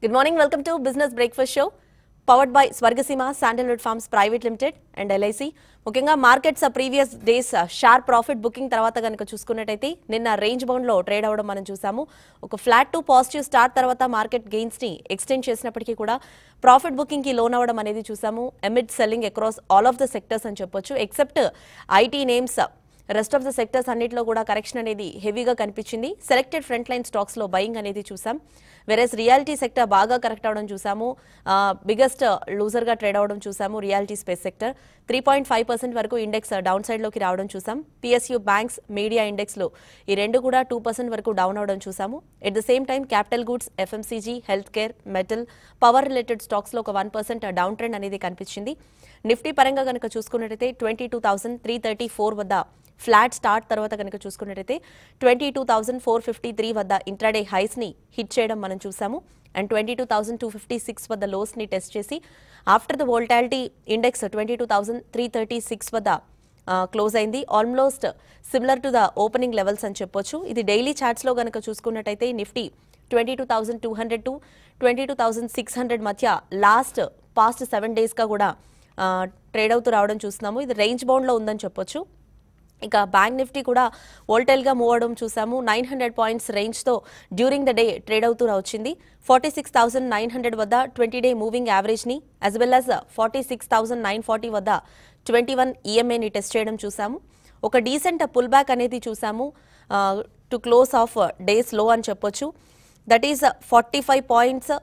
Good morning welcome to business breakfast show powered by Swargaseema sandalwood farms private limited and LIC ముఖ్యంగా markets previous days sharp profit booking తర్వాత కనుక చూసుకున్నట్టయితే నిన్న range bound లో trade అవ్వడం మనం చూసాము ఒక ఫ్లాట్ టు పాజిటివ్ స్టార్ట్ తర్వాత మార్కెట్ గెయిన్స్ ని ఎక్స్టెండ్ చేసినప్పటికీ కూడా ప్రాఫిట్ బుకింగ్ కి లోన్ అవ్వడం అనేది చూసాము amid selling across all of the sectors అని చెప్పొచ్చు except IT names rest of the sectors అన్నింటిలో కూడా కరెక్షన్ అనేది హెవీగా కనిపించింది సెలెక్టెడ్ ఫ్రంట్ లైన్ స్టాక్స్ లో బయింగ్ అనేది చూసాం వెరస్ రియాలిటీ సెక్టర్ బాగా కరెక్ట్ అవడం చూసాము బిగ్గెస్ట్ లూజర్ గా ట్రేడ్ అవడం చూసాము realty space sector three point five percent వరకు ఇండెక్స్ డౌన్ సైడ్ లోకి రావడం చూసాం పిఎస్యూ బ్యాంక్స్ మీడియా ఇండెక్స్ లో ఈ రెండు కూడా టూ పర్సెంట్ వరకు డౌన్ అవడం చూసాము at the same time capital goods FMCG health care metal power related stocks లో ఒక వన్ పర్సెంట్ డౌన్ ట్రెండ్ అనేది కనిపించింది నిఫ్టీ పరంగా కనుక చూసుకున్నట్టయితే twenty two thousand three thirty four వద్ద ఫ్లాట్ స్టార్ట్ తర్వాత కనుక చూసుకున్నట్టయితే twenty two thousand four fifty three వద్ద ఇంట్రాడే హైస్ని హిట్ చేయడం మనం చూసాము and twenty two thousand two fifty six వద్ద లోస్ని టెస్ట్ చేసి after the volatility index twenty two thousand three thirty six వద్ద క్లోజ్ అయింది almost similar to the opening levels అని చెప్పొచ్చు ఇది డైలీ చార్ట్స్లో కనుక చూసుకున్నట్టయితే Nifty twenty two thousand two hundred to twenty two thousand six hundred మధ్య లాస్ట్ పాస్ట్ సెవెన్ డేస్గా కూడా ట్రేడ్ అవుతూ రావడం చూస్తున్నాము ఇది రేంజ్ బౌండ్లో ఉందని చెప్పొచ్చు ఇక బ్యాంక్ నిఫ్టీ కూడా వోల్టైల్గా మూవ్ అవడం చూసాము నైన్ హండ్రెడ్ పాయింట్స్ రేంజ్తో డ్యూరింగ్ ద డే ట్రేడ్ అవుతూ వచ్చింది forty six thousand nine hundred వద్ద ట్వంటీ డే మూవింగ్ యావరేజ్ని as well as forty six thousand nine forty వద్ద ట్వంటీ వన్ ఈఎంఐని టెస్ట్ చేయడం చూసాము ఒక డీసెంట్ పుల్ బ్యాక్ అనేది చూసాము టు క్లోజ్ ఆఫ్ డేస్ లో అని చెప్పొచ్చు that is forty five points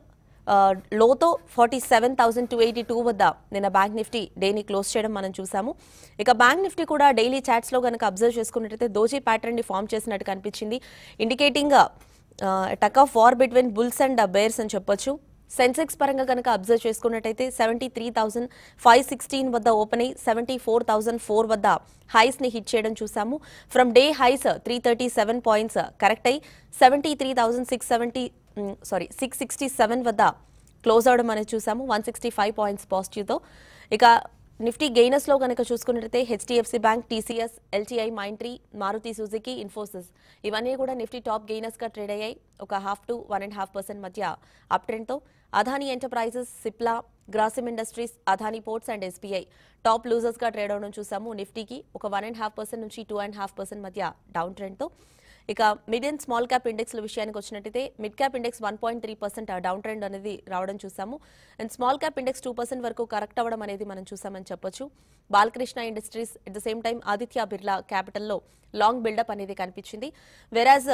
లోతో forty seven thousand two eighty two వద్ద నిన్న బ్యాంక్ నిఫ్టీ డేని క్లోజ్ చేయడం మనం చూసాము ఇక బ్యాంక్ నిఫ్టీ కూడా డైలీ చాట్స్లో కనుక అబ్జర్వ్ చేసుకున్నట్టయితే దోజీ ప్యాటర్న్ని ఫామ్ చేసినట్టు కనిపించింది indicating tug of war between bulls and bears అని చెప్పొచ్చు సెన్సెక్స్ పరంగా కనుక అబ్జర్వ్ చేసుకున్నట్టయితే seventy three thousand five sixteen వద్ద ఓపెన్ అయ్యి సెవెంటీ ఫోర్ థౌసండ్ ఫోర్ వద్ద హైస్ని హిట్ చేయడం చూసాము from day highs three thirty seven points correct అయ్యి seventy three thousand six seventy sorry six sixty seven వద్ద క్లోజ్ అవడం అనేది చూసాము వన్ సిక్స్టీ ఫైవ్ పాయింట్స్ పాజిటివ్తో ఇక నిఫ్టీ గెయినర్స్లో కనుక చూసుకున్నట్టయితే HDFC bank TCS LTI Mindtree Maruti Suzuki Infosys ఇవన్నీ కూడా నిఫ్టీ టాప్ గెయినర్స్గా ట్రేడ్ అయ్యాయి ఒక half to one and half percent మధ్య అప్ ట్రెండ్తో Adani enterprises Cipla Grasim industries Adani ports and SBI top లూజర్స్గా ట్రేడ్ అవడం చూసాము నిఫ్టీకి ఒక వన్ అండ్ హాఫ్ పర్సెంట్ నుంచి టూ అండ్ హాఫ్ పర్సెంట్ మధ్య డౌన్ ట్రెండ్తో ఇక మిడ్ అండ్ స్మాల్ క్యాప్ ఇండెక్స్ల విషయానికి వచ్చినట్టయితే mid cap index one point three percent down trend అనేది రావడం చూసాము and small cap index two percent వరకు కరెక్ట్ అవ్వడం అనేది మనం చూసామని చెప్పొచ్చు Balakrishna industries at the same time Aditya Birla క్యాపిటల్లో లాంగ్ బిల్డప్ అనేది కనిపించింది వెరాజ్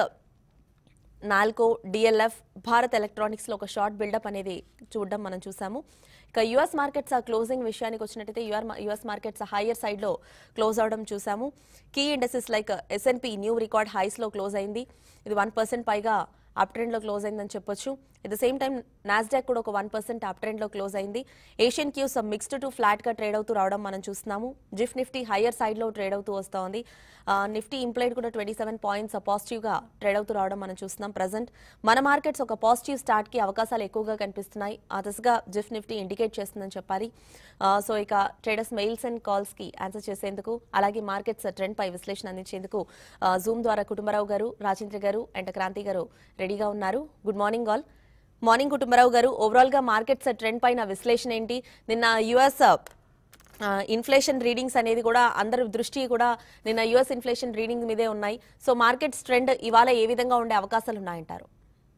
నాల్కో డిఎల్ఎఫ్ భారత్ ఎలక్ట్రానిక్స్లో ఒక షార్ట్ బిల్డప్ అనేది చూడడం మనం చూసాము ఇక యుఎస్ మార్కెట్స్ ఆ క్లోజింగ్ విషయానికి వచ్చినట్టయితే యుఆర్ యుఎస్ మార్కెట్స్ హైయర్ సైడ్లో క్లోజ్ అవడం చూసాము key industries like S&P new record హైస్లో క్లోజ్ అయింది ఇది వన్ పర్సెంట్ పైగా అప్ ట్రెండ్లో క్లోజ్ అయిందని చెప్పొచ్చు at the same time Nasdaq కూడా ఒక వన్ పర్సెంట్ అప్ ట్రెండ్లో క్లోజ్ అయింది ఏషియన్ క్యూస్ మిక్స్డ్ టు ఫ్లాట్గా ట్రేడ్ అవుతూ రావడం మనం చూస్తున్నాము జిఫ్ నిఫ్టీ హయ్యర్ సైడ్లో ట్రేడ్ అవుతూ వస్తోంది నిఫ్టీ ఇంప్లైడ్ కూడా ట్వంటీ సెవెన్ పాయింట్స్ పాజిటివ్గా ట్రేడ్ అవుతూ రావడం మనం చూస్తున్నాం ప్రజెంట్ మన మార్కెట్స్ ఒక పాజిటివ్ స్టార్ట్కి అవకాశాలు ఎక్కువగా కనిపిస్తున్నాయి ఆ దిశగా జిఫ్ నిఫ్టీ ఇండికేట్ చేస్తుందని చెప్పాలి సో ఇక ట్రేడర్స్ మెయిల్స్ అండ్ కాల్స్కి ఆన్సర్ చేసేందుకు అలాగే మార్కెట్స్ ట్రెండ్ పై విశ్లేషణ అందించేందుకు జూమ్ ద్వారా కుటుంబరావు గారు రాజేంద్ర గారు అండ్ క్రాంతి గారు రెడీగా ఉన్నారు good morning all morning Kutumbarao garu overall గా మార్కెట్స్ ట్రెండ్ పైన విశ్లేషణ ఏంటి నిన్న యుఎస్ ఇన్ఫ్లేషన్ రీడింగ్స్ అనేది కూడా అందరి దృష్టి కూడా నిన్న యుఎస్ ఇన్ఫ్లేషన్ రీడింగ్ మీదే ఉన్నాయి సో మార్కెట్స్ ట్రెండ్ ఇవాళ ఏ విధంగా ఉండే అవకాశాలు ఉన్నాయంటారు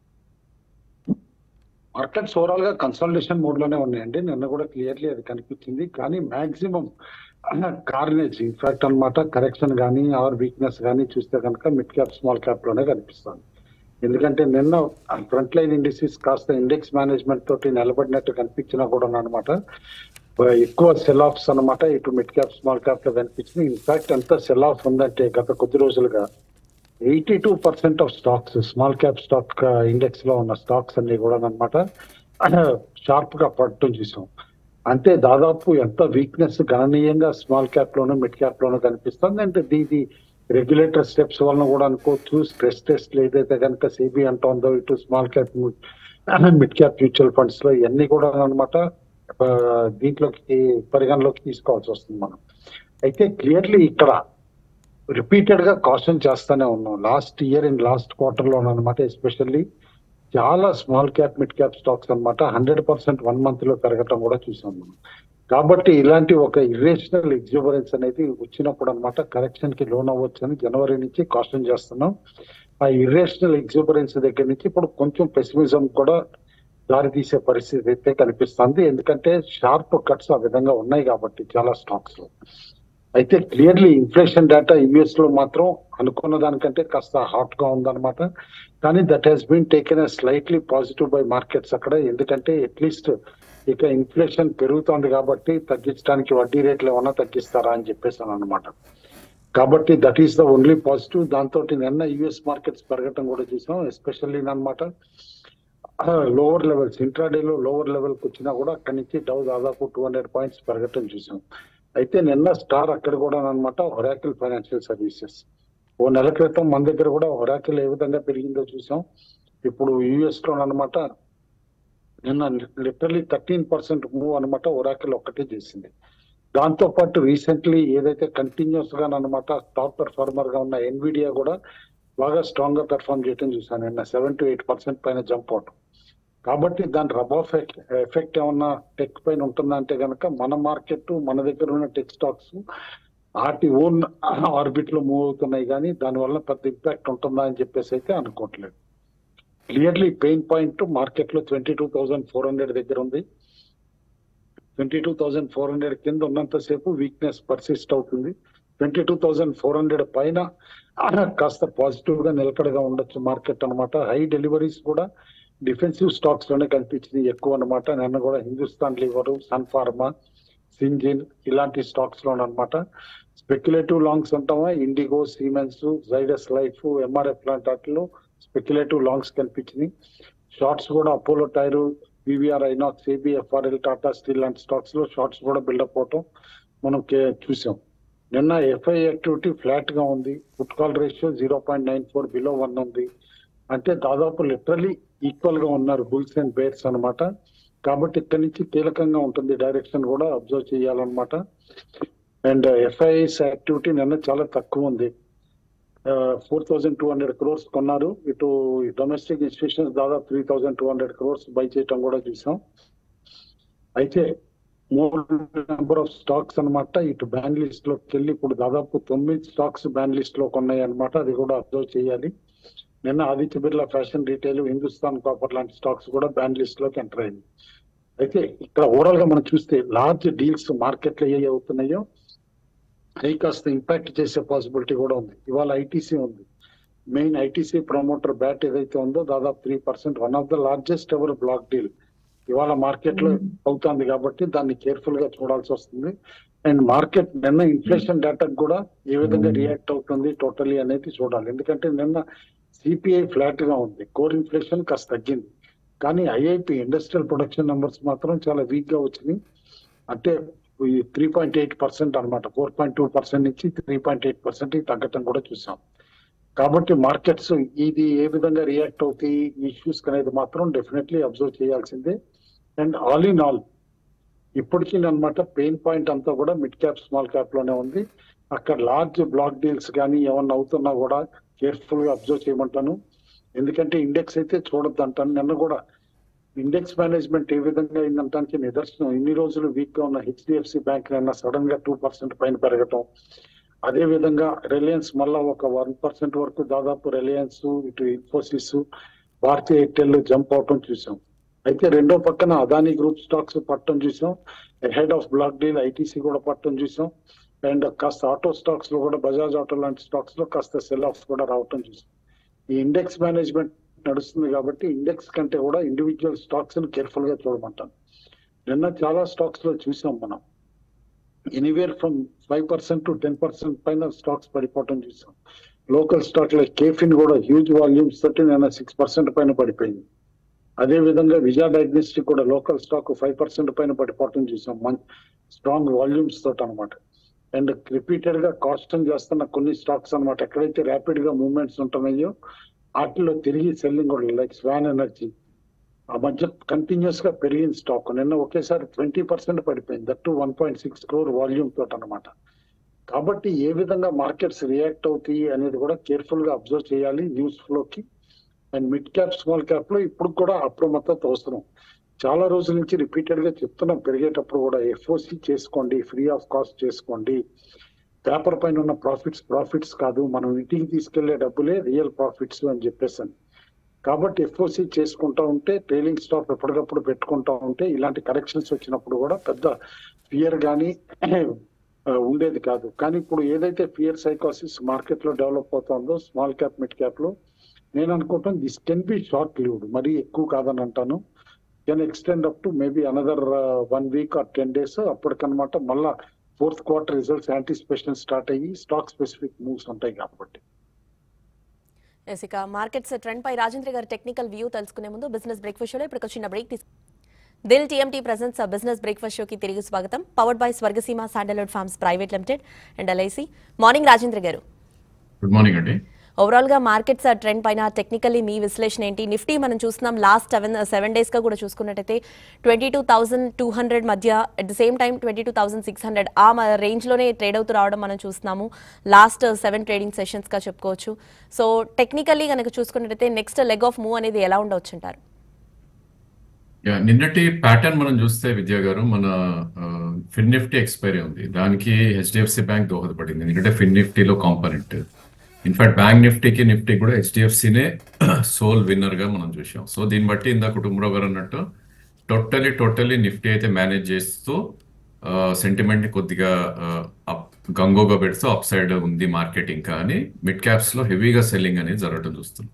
మార్కెట్స్ ఓవరాల్ గా కన్సల్టేషన్ మోడ్ లోనే ఉన్నాయండి నిన్న కూడా క్లియర్లీ అది కనిపించింది కానీ మాక్సిమం కార్నేజ్ ఇన్ఫాక్ట్ అనమాట కరెక్షన్ కానీ ఆర్ వీక్నెస్ కానీ చూస్తే కనుక మిడ్ క్యాప్ స్మాల్ క్యాప్ లోనే కనిపిస్తుంది ఎందుకంటే నిన్న ఫ్రంట్ లైన్ ఇండిసీస్ కాస్త ఇండెక్స్ మేనేజ్మెంట్ తోటి నిలబడినట్టు కనిపించినా కూడా అనమాట ఎక్కువ సెల్ ఆఫ్స్ అనమాట ఇటు మిడ్ క్యాప్ స్మాల్ క్యాప్ లో కనిపించింది ఇన్ఫాక్ట్ ఎంత సెల్ ఆఫ్ ఉందంటే గత కొద్ది రోజులుగా eighty two percent of stocks small cap stock index లో ఉన్న స్టాక్స్ అన్ని కూడా అనమాట షార్ప్ గా పడటం చూసాం అంటే దాదాపు ఎంత వీక్నెస్ గణనీయంగా స్మాల్ క్యాప్ లోను మిడ్ క్యాప్ లోను కనిపిస్తుంది అంటే దీది రెగ్యులేటర్ స్టెప్స్ వలన కూడా అనుకోవచ్చు స్ట్రెస్ టెస్ట్ ఏదైతే కనుక సిబి అంటుందో ఇటు small cap mid cap mutual funds లో ఇవన్నీ కూడా అనమాట దీంట్లోకి పరిగణలోకి తీసుకోవాల్సి వస్తుంది మనం అయితే క్లియర్లీ ఇక్కడ రిపీటెడ్ గా కాషన్ చేస్తానే ఉన్నాం last year in last quarter లో అనమాట ఎస్పెషల్లీ చాలా small cap mid cap stocks అన్నమాట హండ్రెడ్ పర్సెంట్ వన్ మంత్ లో పెరగటం కూడా చూసాం మనం కాబట్టి ఇలాంటి ఒక ఇర్రేషనల్ ఎగ్జూబరెన్స్ అనేది వచ్చినప్పుడు అన్నమాట కరెక్షన్ కి లోన్ అవ్వచ్చు అని జనవరి నుంచి కాస్టన్ చేస్తున్నాం ఆ ఇర్రేషనల్ ఎగ్జూబరెన్స్ దగ్గర నుంచి ఇప్పుడు కొంచెం పెసిమిజం కూడా దారి తీసే పరిస్థితి అయితే కనిపిస్తుంది ఎందుకంటే షార్ప్ కట్స్ ఆ విధంగా ఉన్నాయి కాబట్టి చాలా స్టాక్స్ లో అయితే క్లియర్లీ ఇన్ఫ్లేషన్ డేటా యుఎస్ లో మాత్రం అనుకున్న దానికంటే కాస్త హాట్ గా ఉందన్నమాట కానీ that has been taken slightly positive by markets అక్కడ ఎందుకంటే అట్లీస్ట్ ఇక ఇన్ఫ్లేషన్ పెరుగుతోంది కాబట్టి తగ్గించడానికి వడ్డీ రేట్లు ఏమన్నా తగ్గిస్తారా అని చెప్పేసాను అనమాట కాబట్టి that is the only positive దాంతో నిన్న యుఎస్ మార్కెట్స్ పెరగటం కూడా చూసాం ఎస్పెషల్లీ అనమాట లోవర్ లెవెల్స్ ఇంట్రాడేలో లోవర్ లెవెల్ కి వచ్చినా కూడా అక్కడి నుంచి డౌ దాదాపు టూ హండ్రెడ్ పాయింట్స్ పెరగటం చూసాం అయితే నిన్న స్టార్ అక్కడ కూడా అనమాట ఒరాకిల్ ఫైనాన్షియల్ సర్వీసెస్ ఓ నెల క్రితం మన దగ్గర కూడా ఒరాకిల్ ఏ విధంగా పెరిగిందో చూసాం ఇప్పుడు యుఎస్ లో అనమాట నిన్న లిటరలీ థర్టీన్ పర్సెంట్ మూవ్ అనమాట ఒరాకిల్ ఒక్కటే చేసింది దాంతో పాటు రీసెంట్లీ ఏదైతే కంటిన్యూస్ గా అనమాట టాప్ పెర్ఫార్మర్ గా ఉన్న ఎన్విడియా కూడా బాగా స్ట్రాంగ్ గా పెర్ఫార్మ్ చేయడం చూసాను నిన్న సెవెన్ టు ఎయిట్ పర్సెంట్ పైన జంప్ అవటం కాబట్టి దాని రబ్ ఆఫ్ ఎఫెక్ట్ ఏమన్నా టెక్ పైన ఉంటుందా అంటే కనుక మన మార్కెట్ మన దగ్గర ఉన్న టెక్ స్టాక్స్ వాటి ఓన్ ఆర్బిట్ లో మూవ్ అవుతున్నాయి కానీ దాని వల్ల పెద్ద ఇంపాక్ట్ ఉంటుందా అని చెప్పేసి అయితే అనుకోవట్లేదు క్లియర్లీ పెయిన్ పాయింట్ మార్కెట్ లో twenty two thousand four hundred దగ్గర ఉంది twenty two thousand four hundred కింద ఉన్నంతసేపు వీక్నెస్ పర్సిస్ట్ అవుతుంది twenty two thousand four hundred పైన కాస్త పాజిటివ్ గా నిలకడగా ఉండొచ్చు మార్కెట్ అన్నమాట హై డెలివరీస్ కూడా డిఫెన్సివ్ స్టాక్స్ లోనే కనిపించింది ఎక్కువ అన్నమాట నిన్న కూడా Hindustan lever Sun Pharma Syngene ఇలాంటి స్టాక్స్ లో అనమాట స్పెక్యులేటివ్ లాంగ్స్ అంటామా IndiGo Siemens Zydus life MRF లాంటి వాటిలో స్పెక్యులేటివ్ లాంగ్స్ కనిపించినాయి షార్ట్స్ కూడా అపోలో టైర్ వివిఆర్ ఐనాక్స్ ఏబిఎఫ్ఆర్ఎల్ టాటా స్టీల్ లాంటి స్టాక్స్ లో షార్ట్స్ కూడా బిల్డప్ అవటం మనం కే- చూసాం నిన్న ఎఫ్ఐ యాక్టివిటీ ఫ్లాట్ గా ఉంది put call ratio zero point nine four below one ఉంది అంటే దాదాపు లిటరలీ ఈక్వల్ గా ఉన్నారు బుల్స్ అండ్ బేర్స్ అన్నమాట కాబట్టి ఇక్కడి నుంచి కీలకంగా ఉంటుంది డైరెక్షన్ కూడా అబ్జర్వ్ చేయాలన్నమాట అండ్ ఎఫ్ఐఎస్ యాక్టివిటీ నిన్న చాలా తక్కువ ఉంది four thousand two hundred crores కొన్నారు ఇటు డొమెస్టిక్ ఇన్స్టిట్యూషన్స్ దాదాపు three thousand two hundred crores buy చేయటం కూడా చూసాం అయితే మోర్ నెంబర్ ఆఫ్ స్టాక్స్ అన్నమాట ఇటు బ్యాన్ లిస్ట్ లోకి వెళ్ళి ఇప్పుడు దాదాపు తొమ్మిది స్టాక్స్ బ్యాన్ లిస్ట్ లో కొన్నాయి అనమాట అది కూడా అబ్జర్వ్ చేయాలి నిన్న Aditya Birla fashion retail Hindustan copper లాంటి స్టాక్స్ కూడా బ్యాన్ లిస్ట్ లోకి ఎంటర్ అయింది అయితే ఇక్కడ ఓవరాల్ గా మనం చూస్తే లార్జ్ డీల్స్ మార్కెట్ లో ఏ అవుతున్నాయో అవి కాస్త ఇంపాక్ట్ చేసే పాసిబిలిటీ కూడా ఉంది ఇవాళ ఐటీసీ ఉంది మెయిన్ ఐటీసీ ప్రమోటర్ బ్యాట్ ఏదైతే ఉందో దాదాపు three percent one of the largest ever block deal ఇవాళ మార్కెట్ లో అవుతుంది కాబట్టి దాన్ని కేర్ఫుల్ గా చూడాల్సి వస్తుంది అండ్ మార్కెట్ నిన్న ఇన్ఫ్లేషన్ డేటాకు కూడా ఏ విధంగా రియాక్ట్ అవుతుంది టోటలీ అనేది చూడాలి ఎందుకంటే నిన్న సిపిఐ ఫ్లాట్ గా ఉంది కోర్ ఇన్ఫ్లేషన్ కాస్త తగ్గింది కానీ ఐఐపి ఇండస్ట్రియల్ ప్రొడక్షన్ నెంబర్స్ మాత్రం చాలా వీక్ గా వచ్చినాయి అంటే త్రీ పాయింట్ ఎయిట్ పర్సెంట్ అనమాట ఫోర్ పాయింట్ టూ పర్సెంట్ నుంచి త్రీ పాయింట్ ఎయిట్ పర్సెంట్ తగ్గటం కూడా చూసాం కాబట్టి మార్కెట్స్ ఇది ఏ విధంగా రియాక్ట్ అవుతాయి ఇష్యూస్ అనేది మాత్రం డెఫినెట్లీ అబ్జర్వ్ చేయాల్సిందే అండ్ ఆల్ ఇన్ ఆల్ ఇప్పటికీ అనమాట పెయిన్ పాయింట్ అంతా కూడా మిడ్ క్యాప్ స్మాల్ క్యాప్ లోనే ఉంది అక్కడ లార్జ్ బ్లాక్ డీల్స్ కానీ ఏమన్నా అవుతున్నా కూడా కేర్ఫుల్ గా అబ్జర్వ్ చేయమంటాను ఎందుకంటే ఇండెక్స్ అయితే చూడొద్దు అంటాను నిన్న కూడా ఇండెక్స్ మేనేజ్మెంట్ ఏ విధంగా అయిందంటానికి నిదర్శనం ఇన్ని రోజులు వీక్ గా ఉన్న హెచ్డిఎఫ్సి బ్యాంక్ నిన్న సడన్ గా టూ పర్సెంట్ పైన పెరగటం అదే విధంగా రిలయన్స్ మళ్ళా ఒక వన్ పర్సెంట్ వరకు దాదాపు రిలయన్స్ ఇటు ఇన్ఫోసిస్ భారతీయ ఎయిర్టెల్ జంప్ అవటం చూసాం అయితే రెండో పక్కన అదానీ గ్రూప్ స్టాక్స్ పట్టడం చూసాం head of block deal ITC కూడా పట్టడం చూసాం అండ్ కాస్త ఆటో స్టాక్స్ లో కూడా బజాజ్ ఆటో లాంటి స్టాక్స్ లో కాస్త సెల్ ఆఫ్ కూడా రావటం చూసాం ఈ ఇండెక్స్ మేనేజ్మెంట్ నడుస్తుంది కాబట్టి ఇండెక్స్ కంటే కూడా ఇండివిజువల్ స్టాక్స్ ని కేర్ఫుల్ గా చూడమంటాను నిన్న చాలా స్టాక్స్ లో చూసాం మనం anywhere from five percent to ten percent పైన స్టాక్స్ పడిపోవటం చూసాం లోకల్ స్టాక్ లో కేఫిన్ కూడా హ్యూజ్ వాల్యూమ్స్ తోటి నిన్న సిక్స్ పర్సెంట్ పైన పడిపోయింది అదే విధంగా విజయ డయాగ్నోస్టిక్ కూడా లోకల్ స్టాక్ ఫైవ్ పర్సెంట్ పైన పడిపోవటం చూసాం మంచి స్ట్రాంగ్ వాల్యూమ్స్ తోటి అనమాట అండ్ రిపీటెడ్ గా కాస్టింగ్ చేస్తున్న కొన్ని స్టాక్స్ అన్నమాట ఎక్కడైతే ర్యాపిడ్ గా మూవ్మెంట్స్ ఉంటున్నాయో వాటిలో తిరిగి సెల్లింగ్ కూడా లైక్ స్వాన్ ఎనర్జీ ఆ మధ్య కంటిన్యూస్ గా పెరిగిన స్టాక్ నిన్న ఒకేసారి ట్వంటీ పర్సెంట్ పడిపోయింది that one point six crore volume తోటి అనమాట కాబట్టి ఏ విధంగా మార్కెట్స్ రియాక్ట్ అవుతాయి అనేది కూడా కేర్ఫుల్ గా అబ్జర్వ్ చేయాలి న్యూస్ ఫ్లోకి and mid cap small cap లో ఇప్పుడు కూడా అప్రమత్తత అవసరం చాలా రోజుల నుంచి రిపీటెడ్ గా చెప్తున్నాం పెరిగేటప్పుడు కూడా ఎఫ్ఓసి చేసుకోండి ఫ్రీ ఆఫ్ కాస్ట్ చేసుకోండి పేపర్ పైన ఉన్న ప్రాఫిట్స్ ప్రాఫిట్స్ కాదు మనం ఇంటికి తీసుకెళ్లే డబ్బులే రియల్ ప్రాఫిట్స్ అని చెప్పేసాను కాబట్టి ఎఫ్ఓసి చేసుకుంటా ఉంటే ట్రైలింగ్ స్టాప్ ఎప్పటికప్పుడు పెట్టుకుంటా ఉంటే ఇలాంటి కరెక్షన్స్ వచ్చినప్పుడు కూడా పెద్ద ఫియర్ కానీ ఉండేది కాదు కానీ ఇప్పుడు ఏదైతే ఫియర్ సైకాసిస్ మార్కెట్ లో డెవలప్ అవుతుందో స్మాల్ క్యాప్ మిడ్ క్యాప్ లో నేను అనుకుంటాను this can be short lived మరీ ఎక్కువ కాదని అంటాను can extend up to maybe another one week or ten days అప్పటికనమాట మళ్ళా fourth quarter results anticipation start అయ్యి స్టాక్ స్పెసిఫిక్ మూవ్స్ ఉంటాయి కాబట్టి ఎస్ ఇక మార్కెట్స్ ట్రెండ్ పై రాజేంద్ర గారి టెక్నికల్ వ్యూ తెలుసుకునే ముందు బిజినెస్ బ్రేక్ఫాస్ట్ షోలో ఇప్పుడు ఒక చిన్న బ్రేక్ తీసు దిల్ టీఎంటీ ప్రెజెంట్స్ బిజినెస్ బ్రేక్ఫాస్ట్ షోకి తిరిగి స్వాగతం powered by Swargaseema sandalwood farms private limited and LIC morning Rajendra గారు గుడ్ మార్నింగ్ అండి ఓవరాల్ గా మార్కెట్స్ ట్రెండ్ పైన టెక్నికల్లీ మీ విశ్లేషణ ఏంటి నిఫ్టీ మనం చూస్తున్నాం లాస్ట్ సెవెన్ సెవెన్ డేస్ గా కూడా చూసుకున్నట్టయితే twenty two thousand two hundred మధ్య at the same time twenty two thousand six hundred ఆ రేంజ్ లోనే ట్రేడ్ అవుతూ రావడం మనం చూస్తున్నాము లాస్ట్ సెవెన్ ట్రేడింగ్ సెషన్స్ గా చెప్పుకోవచ్చు సో టెక్నికల్లీ కనుక చూసుకున్నట్టయితే నెక్స్ట్ లెగ్ ఆఫ్ మూవ్ అనేది ఎలా ఉండవచ్చు అంటారు యా నిన్నటి ప్యాటర్న్ మనం చూస్తే విద్యా గారు మన ఫిన్ నిఫ్టీ ఎక్స్పైరీ ఉంది దానికి హెచ్డిఎఫ్సి బ్యాంక్ దోహదపడింది ఎందుకంటే ఫిన్ నిఫ్టీలో కాంపనెంట్ ఇన్ఫాక్ట్ బ్యాంక్ నిఫ్టీకి నిఫ్టీ కూడా హెచ్డిఎఫ్సినే సోల్ విన్నర్ గా మనం చూసాం సో దీన్ని బట్టి ఇందా కుటుంబరావు గారు అన్నట్టు టోటలీ టోటలీ నిఫ్టీ అయితే మేనేజ్ చేస్తూ సెంటిమెంట్ ని కొద్దిగా అప్ గంగోగా పెడుతూ అప్ సైడ్ ఉంది మార్కెట్ ఇంకా అని మిడ్ క్యాప్స్ లో హెవీగా సెల్లింగ్ అనేది జరగడం చూస్తున్నాం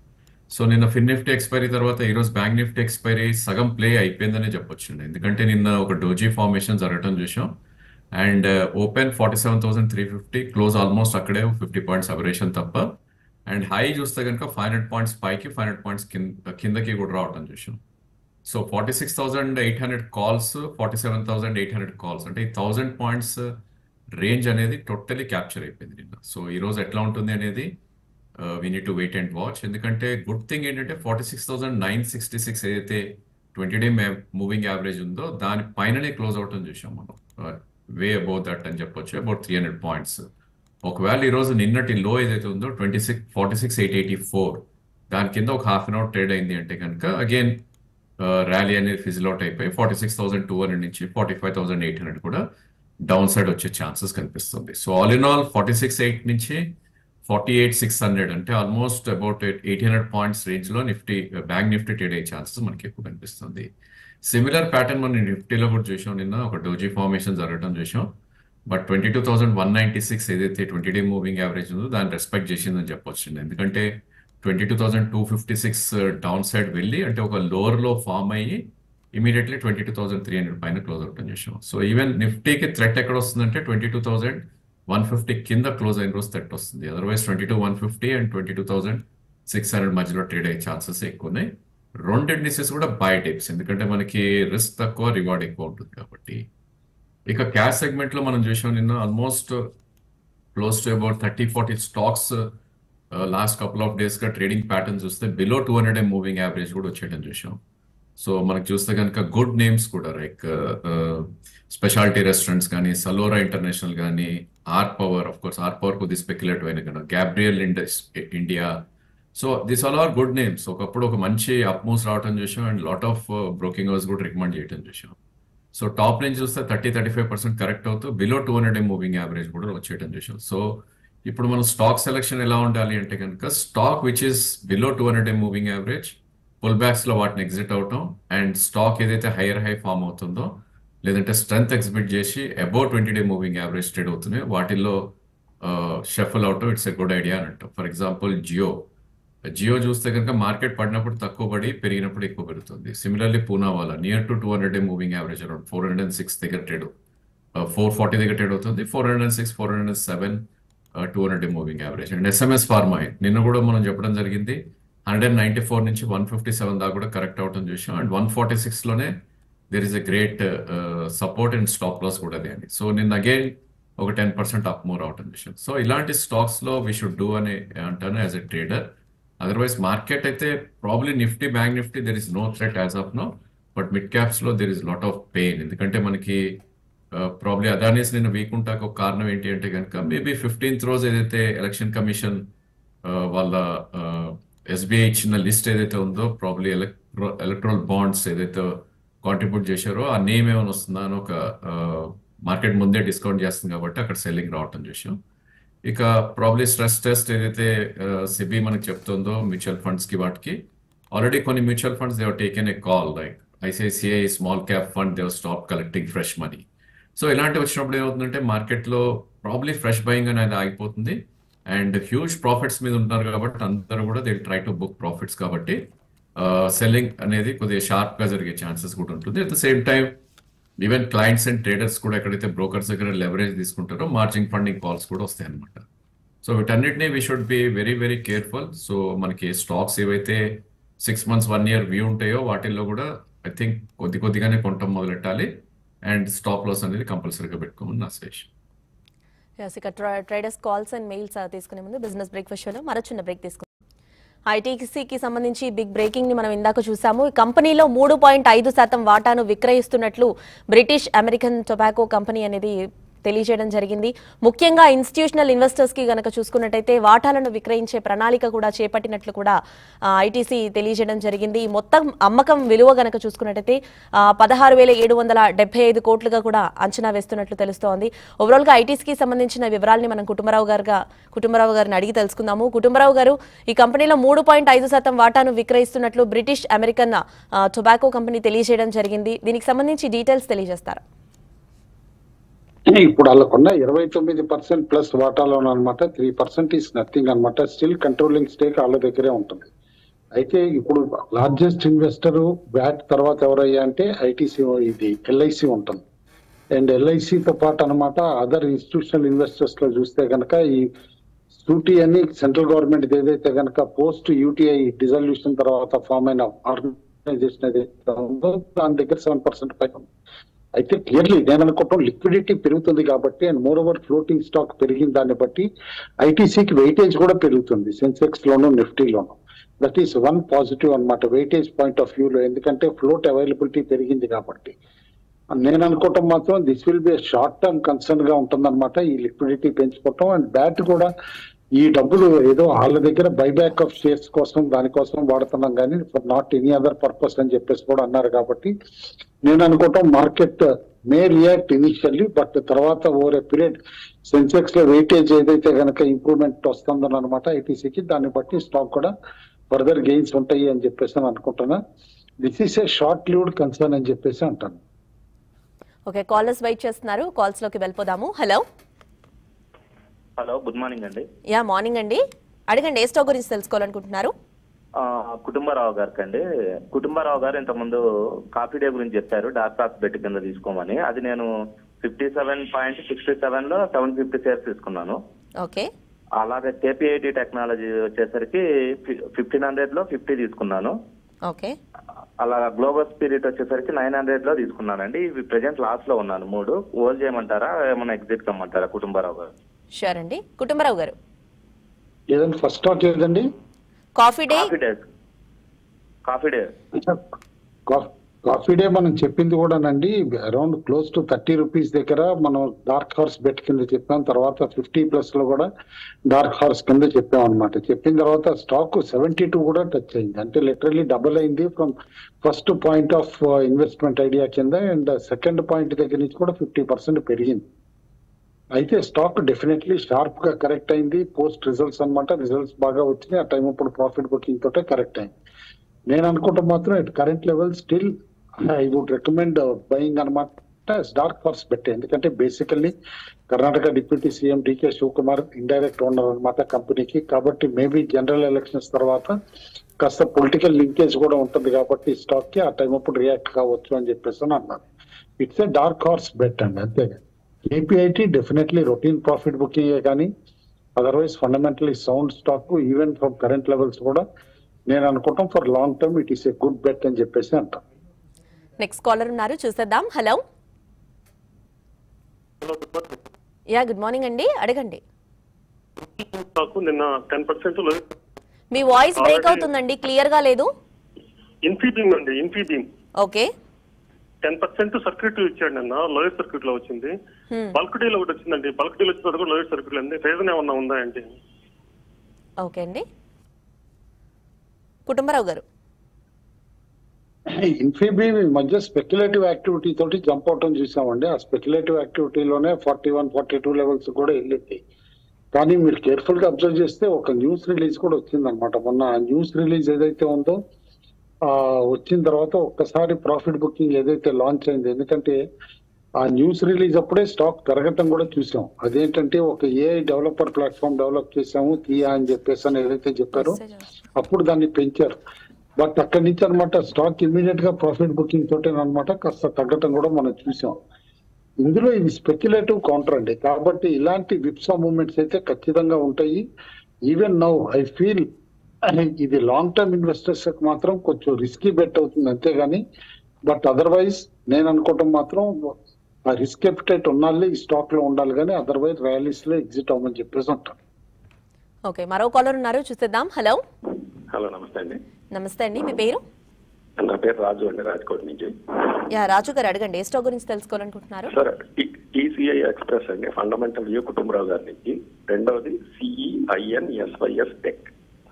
సో నిన్న ఫిన్ నిఫ్టీ ఎక్స్పైరీ తర్వాత ఈరోజు బ్యాంక్ నిఫ్టీ ఎక్స్పైరీ సగం ప్లే అయిపోయిందనే చెప్పొచ్చు ఎందుకంటే నిన్న ఒక డోజీ ఫార్మేషన్ జరగడం చూసాం and open forty seven thousand three fifty close almost అక్కడే ఫిఫ్టీ పాయింట్స్ అబరేషన్ తప్ప అండ్ హై చూస్తే కనుక ఫైవ్ హండ్రెడ్ పాయింట్స్ పైకి ఫైవ్ హండ్రెడ్ పాయింట్స్ కిందకి కూడా రావటం చూసాం so forty six thousand eight hundred calls forty seven thousand eight hundred calls అంటే ఈ థౌసండ్ పాయింట్స్ రేంజ్ అనేది టోటలీ క్యాప్చర్ అయిపోయింది నిన్న సో ఈ రోజు ఎట్లా ఉంటుంది అనేది we need to wait and watch ఎందుకంటే గుడ్ థింగ్ ఏంటంటే forty six thousand nine sixty six ఏదైతే ట్వంటీ డే మూవింగ్ యావరేజ్ ఉందో దాని పైననే క్లోజ్ అవుట్ చూసాం మనం వే అబౌట్ దట్ అని చెప్పొచ్చు అబౌట్ త్రీ హండ్రెడ్ పాయింట్స్ ఒకవేళ ఈ రోజు నిన్నటి లో ఏదైతే ఉందో twenty six forty six eight eighty four దాని కింద ఒక హాఫ్ అన్ అవర్ ట్రేడ్ అయింది అంటే కనుక అగైన్ ర్యాలీ అనేది ఫిజిల్ అవుట్ అయిపోయి forty six thousand two hundred నుంచి forty five thousand eight hundred కూడా డౌన్ సైడ్ వచ్చే ఛాన్సెస్ కనిపిస్తుంది so all in all forty six eight నుంచి ఫార్టీ ఎయిట్ సిక్స్ హండ్రెడ్ అంటే almost about eight hundred points range లో Nifty bank Nifty trade అయ్యే chances మనకి ఎక్కువ కనిపిస్తుంది సిమిలర్ ప్యాటర్న్ మనం నిఫ్టీలో కూడా చూసాం నిన్న ఒక డోజీ ఫార్మేషన్ జరగడం చూసాం but twenty two thousand one ninety six ఏదైతే ట్వంటీ డే మూవింగ్ యావరేజ్ ఉందో దాన్ని రెస్పెక్ట్ చేసిందని చెప్పొచ్చు ఎందుకంటే twenty two thousand two fifty six downside వెళ్ళి అంటే ఒక లోవర్ లో ఫామ్ అయ్యి immediately twenty two thousand three hundred పైన క్లోజ్ అవుట్ చేసాం సో ఈవెన్ నిఫ్టీకి థ్రెట్ ఎక్కడ వస్తుందంటే twenty two thousand one fifty కింద క్లోజ్ అయిన రోజు థ్రెట్ వస్తుంది otherwise twenty two one fifty and twenty two thousand six hundred మధ్యలో ట్రేడ్ అయ్యే ఛాన్సెస్ ఎక్కువ ఉన్నాయి రెండు ఇండిసెస్ కూడా బై టైప్స్ ఎందుకంటే మనకి రిస్క్ తక్కువ రివార్డ్ ఎక్కువ ఉంటుంది కాబట్టి ఇక క్యాష్ సెగ్మెంట్ లో మనం చూసాం నిన్న almost close to about thirty forty stocks last couple of days గా ట్రేడింగ్ ప్యాటర్న్ చూస్తే below two hundred a moving average కూడా వచ్చేయడం చూసాం సో మనకు చూస్తే కనుక గుడ్ నేమ్స్ కూడా లైక్ స్పెషాలిటీ రెస్టారెంట్స్ కానీ సలోరా ఇంటర్నేషనల్ కానీ R power of course R power కొద్ది స్పెక్యులేటివ్ అయిన కదా Gabriel Indus India so this all are good names ఒకప్పుడు ఒక మంచి అప్ మూవ్స్ రావటం చూసాం and lot of broking house కూడా రికమెండ్ చేయడం చూసాం సో టాప్ నుంచి చూస్తే thirty thirty five percent correct అవుతూ below two hundred a moving average కూడా వచ్చేయడం చూసాం సో ఇప్పుడు మనం స్టాక్ సెలెక్షన్ ఎలా ఉండాలి అంటే కనుక stock which is below two hundred a moving average pull backs లో వాటిని ఎగ్జిట్ అవటం అండ్ స్టాక్ ఏదైతే హైయర్ హై ఫామ్ అవుతుందో లేదంటే స్ట్రెంత్ ఎగ్జిబిట్ చేసి above twenty day moving average trade అవుతున్నాయి వాటిల్లో షఫల్ అవటం ఇట్స్ ఎ గుడ్ ఐడియా అని అంటాం ఫర్ ఎగ్జాంపుల్ జియో జియో చూస్తే కనుక మార్కెట్ పడినప్పుడు తక్కువ పడి పెరిగినప్పుడు ఎక్కువ పెరుగుతుంది similarly Poonawalla near to two hundred day moving average around four hundred and six దగ్గర ట్రేడ్ ఫోర్ ఫార్టీ దగ్గర ట్రేడ్ అవుతుంది four hundred and six four hundred and seven two hundred day moving average and SMS pharma నిన్న కూడా మనం చెప్పడం జరిగింది hundred ninety four నుంచి one fifty seven దాకా కూడా కరెక్ట్ అవటం చూసాం అండ్ వన్ ఫార్టీ సిక్స్ లోనే there is a great support and stop loss కూడా అదే అండి సో నిన్న అగైన్ ఒక టెన్ పర్సెంట్ అప్ మూవ్ అవటం చూసాం సో ఇలాంటి స్టాక్స్ లో వీ షుడ్ డూ అని అంటాను as a trader otherwise market అయితే probably Nifty bank Nifty there is no threat as of no but mid caps లో there is lot of pain ఎందుకంటే మనకి ప్రాబ్లీ అదానీస్ నిన్న వీక్ ఉంటాక ఒక కారణం ఏంటి అంటే కనుక మేబీ ఫిఫ్టీన్త్ రోజు ఏదైతే ఎలక్షన్ కమిషన్ వాళ్ళ ఎస్బీఐ ఇచ్చిన లిస్ట్ ఏదైతే ఉందో ప్రాబ్లీ ఎలక్ట్రో ఎలక్ట్రల్ బాండ్స్ ఏదైతే కాంట్రిబ్యూట్ చేశారో ఆ నేమ్ ఏమైనా వస్తుందా అని ఒక మార్కెట్ ముందే డిస్కౌంట్ చేస్తుంది కాబట్టి అక్కడ సెల్లింగ్ రావటం చూసాం ఇక ప్రాబ్లీ స్ట్రెస్ టెస్ట్ ఏదైతే సిబి మనకి చెప్తుందో మ్యూచువల్ ఫండ్స్ కి వాటికి ఆల్రెడీ కొన్ని mutual funds they've taken a call like ICICI small cap fund they've stop collecting fresh money so ఇలాంటివి వచ్చినప్పుడు ఏమవుతుందంటే మార్కెట్లో ప్రాబ్లీ ఫ్రెష్ బయింగ్ అనేది ఆగిపోతుంది అండ్ హ్యూజ్ ప్రాఫిట్స్ మీద ఉంటున్నారు కాబట్టి అందరూ కూడా they try to book profits కాబట్టి సెల్లింగ్ అనేది కొద్దిగా షార్ప్ గా జరిగే ఛాన్సెస్ కూడా ఉంటుంది at the same time even clients and traders కూడా ఎక్కడైతే బ్రోకర్స్ దగ్గర లెవరేజ్ తీసుకుంటారో మార్జిన్ ఫండింగ్ కాల్స్ కూడా వస్తాయి అనమాట సో వీటన్నిటిని we should be very very careful so మనకి స్టాక్స్ ఏవైతే six months one year view ఉంటాయో వాటిల్లో కూడా ఐ థింక్ కొద్ది కొద్దిగానే కొనటం మొదలెట్టాలి అండ్ స్టాప్ లాస్ అనేది కంపల్సరీగా పెట్టుకోమని నా సజెషన్ ఎస్ ఇక ట్రా- ట్రేడర్స్ కాల్స్ అండ్ మెయిల్స్ ఆ, తీసుకునే ముందు బిజినెస్ బ్రేక్ఫాస్ట్ షోలో మరో చిన్న బ్రేక్ తీసుకుందాం ఐటీసీకి సంబంధించి బిగ్ బ్రేకింగ్ ని మనం ఇందాక చూసాము ఈ కంపెనీలో మూడు పాయింట్ ఐదు శాతం వాటాను విక్రయిస్తున్నట్లు బ్రిటిష్ అమెరికన్ టొబాకో కంపెనీ అనేది తెలియజేయడం జరిగింది ముఖ్యంగా ఇన్స్టిట్యూషనల్ ఇన్వెస్టర్స్ కి గనక చూసుకున్నట్టయితే వాటాలను విక్రయించే ప్రణాళిక కూడా చేపట్టినట్లు కూడా ఐటీసీ తెలియజేయడం జరిగింది ఈ మొత్తం అమ్మకం విలువ గనక చూసుకున్నట్టయితే పదహారు వేల ఏడు వందల డెబ్బై ఐదు కోట్లుగా కూడా అంచనా వేస్తున్నట్లు తెలుస్తోంది ఓవరాల్ గా ఐటీసీకి సంబంధించిన వివరాల్ని మనం కుటుంబరావు గారుగా కుటుంబరావు గారిని అడిగి తెలుసుకుందాము కుటుంబరావు గారు ఈ కంపెనీలో మూడు పాయింట్ ఐదు శాతం వాటాను విక్రయిస్తున్నట్లు British American ah, tobacco company తెలియజేయడం జరిగింది దీనికి సంబంధించి డీటెయిల్స్ తెలియజేస్తారా ఇప్పుడు వాళ్ళకున్న ఇరవై తొమ్మిది పర్సెంట్ ప్లస్ వాటాలో అనమాట త్రీ పర్సెంట్ ఈస్ నథింగ్ అనమాట స్టిల్ కంట్రోలింగ్ స్టేక్ వాళ్ళ దగ్గరే ఉంటుంది అయితే ఇప్పుడు లార్జెస్ట్ ఇన్వెస్టర్ బ్యాట్ తర్వాత ఎవరయ్యా అంటే ఐటీసీ ఇది ఎల్ఐసి ఉంటుంది అండ్ ఎల్ఐసితో పాటు అనమాట అదర్ ఇన్స్టిట్యూషనల్ ఇన్వెస్టర్స్ లో చూస్తే కనుక ఈ సూటీ అని సెంట్రల్ గవర్నమెంట్ ఏదైతే కనుక పోస్ట్ యూటీఐ డిజల్యూషన్ తర్వాత ఫామ్ అయిన ఆర్గనైజేషన్ ఏదైతే ఉందో దాని దగ్గర సెవెన్ పర్సెంట్ పైన ఉంది. అయితే క్లియర్లీ నేను అనుకోవటం లిక్విడిటీ పెరుగుతుంది కాబట్టి and moreover floating stock పెరిగిన దాన్ని బట్టి ఐటీసీకి వెయిటేజ్ కూడా పెరుగుతుంది సెన్సెక్స్ లోను నిఫ్టీలోను దట్ ఈస్ వన్ పాజిటివ్ అన్నమాట వెయిటేజ్ పాయింట్ ఆఫ్ వ్యూలో ఎందుకంటే ఫ్లోట్ అవైలబిలిటీ పెరిగింది కాబట్టి నేను అనుకోవటం మాత్రం this will be short term concern గా ఉంటుందన్నమాట ఈ లిక్విడిటీ పెంచుకోవటం అండ్ బ్యాట్ కూడా ఈ డబ్బులు ఏదో వాళ్ళ దగ్గర బైబ్యాక్ ఆఫ్ షేర్స్ కోసం దానికోసం వాడుతున్నాం కానీ for not any other purpose అని చెప్పేసి కూడా అన్నారు కాబట్టి నేను అనుకోవటం market may react initially but తర్వాత ఓవర్ ఏ పీరియడ్ సెన్సెక్స్ లో వెయిటేజ్ ఏదైతే కనుక ఇంప్రూవ్మెంట్ వస్తుందని అనమాట ఐటీసీకి దాన్ని బట్టి స్టాక్ కూడా ఫర్దర్ గెయిన్స్ ఉంటాయి అని చెప్పేసి అని అనుకుంటున్నా this is a short lived concern అని చెప్పేసి అంటాను ఓకే కాలర్స్ వెయిట్ చేస్తున్నారు కాల్స్ లోకి వెళ్ళిపోదాము హలో హలో గుడ్ మార్నింగ్ అండి యా మార్నింగ్ అండి అడగండి ఏ స్టాక్ గురించి తెలుసుకోవాలనుకుంటున్నారు ఆ, కుటుంబరావు గారికి అండి కుటుంబరావు గారు ఇంతకుముందు కాఫీ డే గురించి చెప్పారు డార్క్ క్లాస్ బెట్ కింద తీసుకోమని అది నేను fifty seven point sixty seven లో సెవెన్ ఫిఫ్టీ షేర్స్ తీసుకున్నాను ఓకే అలాగే కేపీఐటి టెక్నాలజీ వచ్చేసరికి ఫిఫ్టీన్ హండ్రెడ్ లో ఫిఫ్టీ తీసుకున్నాను ఓకే అలా గ్లోబల్ స్పిరిట్ వచ్చేసరికి నైన్ హండ్రెడ్ లో తీసుకున్నానండి ఇవి ప్రెజెంట్ లాస్ లో ఉన్నాను మూడు హోల్డ్ చేయమంటారా ఏమైనా ఎగ్జిట్ కమ్మంటారా కుటుంబరావు గారు షూర్ అండి కుటుంబరావు గారు ఏదండి ఫస్ట్ స్టాక్ ఏదండి coffee day coffee day coffee day కా- కాఫీ డే మనం చెప్పింది కూడానండి around close to thirty rupees దగ్గర మనం డార్క్ హార్స్ బెట్ కింద చెప్పాం తర్వాత ఫిఫ్టీ ప్లస్ లో కూడా డార్క్ హార్స్ కింద చెప్పాం అనమాట చెప్పిన తర్వాత స్టాక్ సెవెంటీ టూ కూడా టచ్ అయింది అంటే లిటరలీ డబుల్ అయింది from first point of investment idea కింద అండ్ సెకండ్ పాయింట్ దగ్గర నుంచి కూడా ఫిఫ్టీ పర్సెంట్ పెరిగింది అయితే స్టాక్ డెఫినెట్లీ షార్ప్ గా కరెక్ట్ అయింది పోస్ట్ రిజల్ట్స్ అన్నమాట రిజల్ట్స్ బాగా వచ్చినాయి ఆ టైం అప్పుడు ప్రాఫిట్ బుకింగ్ తోటే కరెక్ట్ అయింది నేను అనుకుంటే మాత్రం at current level still I would recommend buying అనమాట డార్క్ హార్స్ పెట్టే ఎందుకంటే basically Karnataka deputy CM DK Shivakumar indirect owner అనమాట కంపెనీకి కాబట్టి మేబీ జనరల్ ఎలక్షన్స్ తర్వాత కాస్త పొలిటికల్ లింకేజ్ కూడా ఉంటుంది కాబట్టి స్టాక్ కి ఆ టైం అప్పుడు రియాక్ట్ కావచ్చు అని చెప్పేసి అని అన్నారు it's a dark horse bet అండి అంతేగా KPIT definitely routine profit booking కానీ otherwise fundamentally sound stock even from current levels కూడా నేను అనుకుంటాం for long term it is a good bet అని చెప్పేసి అంటాం నెక్స్ట్ కాలర్ ఉన్నారు చూసేద్దాం హలో యా గుడ్ మార్నింగ్ అండి అడగండి నాకు నిన్న టెన్ పర్సెంట్ మీ వాయిస్ బ్రేక్ Already- అవుతుందండి క్లియర్ గా లేదు ఇన్ఫీబీమ్ అండి Infibeam okay ten percent circuit ఇచ్చాడు నిన్న లోయర్ సర్క్యూట్ లో వచ్చింది బల్క్ డీల్ ఒకటి వచ్చిందండి బల్క్ డీల్ వచ్చిన తర్వాత కూడా లోయర్ సర్క్యూట్ ఉంది రీజన్ ఏమన్నా ఉందా అంటే ఓకే అండి కుటుంబరావు గారు ఇన్ఫీబీ ఈ మధ్య స్పెక్యులేటివ్ యాక్టివిటీ తోటి జంప్ అవటం చూసామండి ఆ స్పెక్యులేటివ్ యాక్టివిటీలోనే forty one forty two levels కూడా వెళ్ళింది కానీ మీరు కేర్ఫుల్ గా అబ్జర్వ్ చేస్తే ఒక న్యూస్ రిలీజ్ కూడా వచ్చిందనమాట మొన్న ఆ న్యూస్ రిలీజ్ ఏదైతే ఉందో ఆ వచ్చిన తర్వాత ఒక్కసారి ప్రాఫిట్ బుకింగ్ ఏదైతే లాంచ్ అయింది ఎందుకంటే ఆ న్యూస్ రిలీజ్ అప్పుడే స్టాక్ పెరగటం కూడా చూసాం అదేంటంటే ఒక ఏఐ డెవలపర్ ప్లాట్ఫామ్ డెవలప్ చేసాము తీయా అని చెప్పేసి అని ఏదైతే చెప్పారో అప్పుడు దాన్ని పెంచారు బట్ అక్కడి నుంచి అనమాట స్టాక్ ఇమీడియట్ గా ప్రాఫిట్ బుకింగ్ తోటే అనమాట కాస్త తగ్గటం కూడా మనం చూసాం ఇందులో ఇది స్పెక్యులేటివ్ కౌంటర్ అండి కాబట్టి ఇలాంటి విప్సా మూమెంట్స్ అయితే ఖచ్చితంగా ఉంటాయి ఈవెన్ నౌ ఐ ఫీల్ ఇది లాంగ్ టర్మ్ ఇన్వెస్టర్స్ మాత్రం కొంచెం రిస్కీ బెట్ అవుతుంది అంతేగాని బట్ అదర్వైజ్ నేను అనుకోవటం మాత్రం ఆ రిస్క్ ఎపిటైట్ ఉన్నాళ్ళే ఈ స్టాక్ లో ఉండాలి కానీ అదర్వైజ్ ర్యాలీస్ లో ఎగ్జిట్ అవ్వమని చెప్పేసి ఉంటాను ఓకే మరో కాలర్ ఉన్నారు చూసేద్దాం హలో హలో నమస్తే అండి నమస్తే అండి మీ పేరు నా పేరు రాజు అండి రాజ్కోట్ నుంచి యా రాజు గారు అడగండి ఏ స్టాక్ గురించి తెలుసుకోవాలనుకుంటున్నారు సార్ టీసీఐ ఎక్స్ప్రెస్ అండి ఫండమెంటల్ వ్యూ కుటుంబరావు గారి నుంచి రెండవది CEIN SYS tech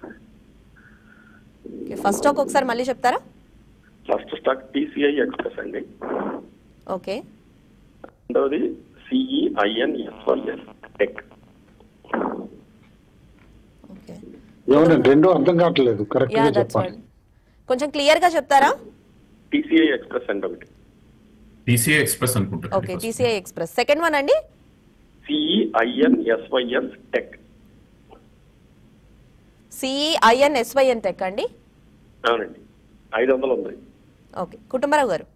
first stock ఒకసారి మళ్ళీ చెప్తారా ఫస్ట్ స్టాక్ టీసీఐ ఎక్స్ప్రెస్ అండి ఓకే రెండవది సిఈఐఎన్ ఎస్వైఎస్ టెక్ ఓకే ఏమన్నా రెండో అర్థం కావట్లేదు కరెక్ట్ యా గా దట్స్ చెప్పాలి కొంచెం క్లియర్ గా చెప్తారా టీసీఐ ఎక్స్ప్రెస్ అండి ఒకటి టీసీఏ ఎక్స్ప్రెస్ అనుకుంటాను okay TCI express second one అండి CEIN SYS tech CEIN SYN tech అండి అవునండి ఐదు వందలు ఉంది ఓకే కుటుంబరావు గారు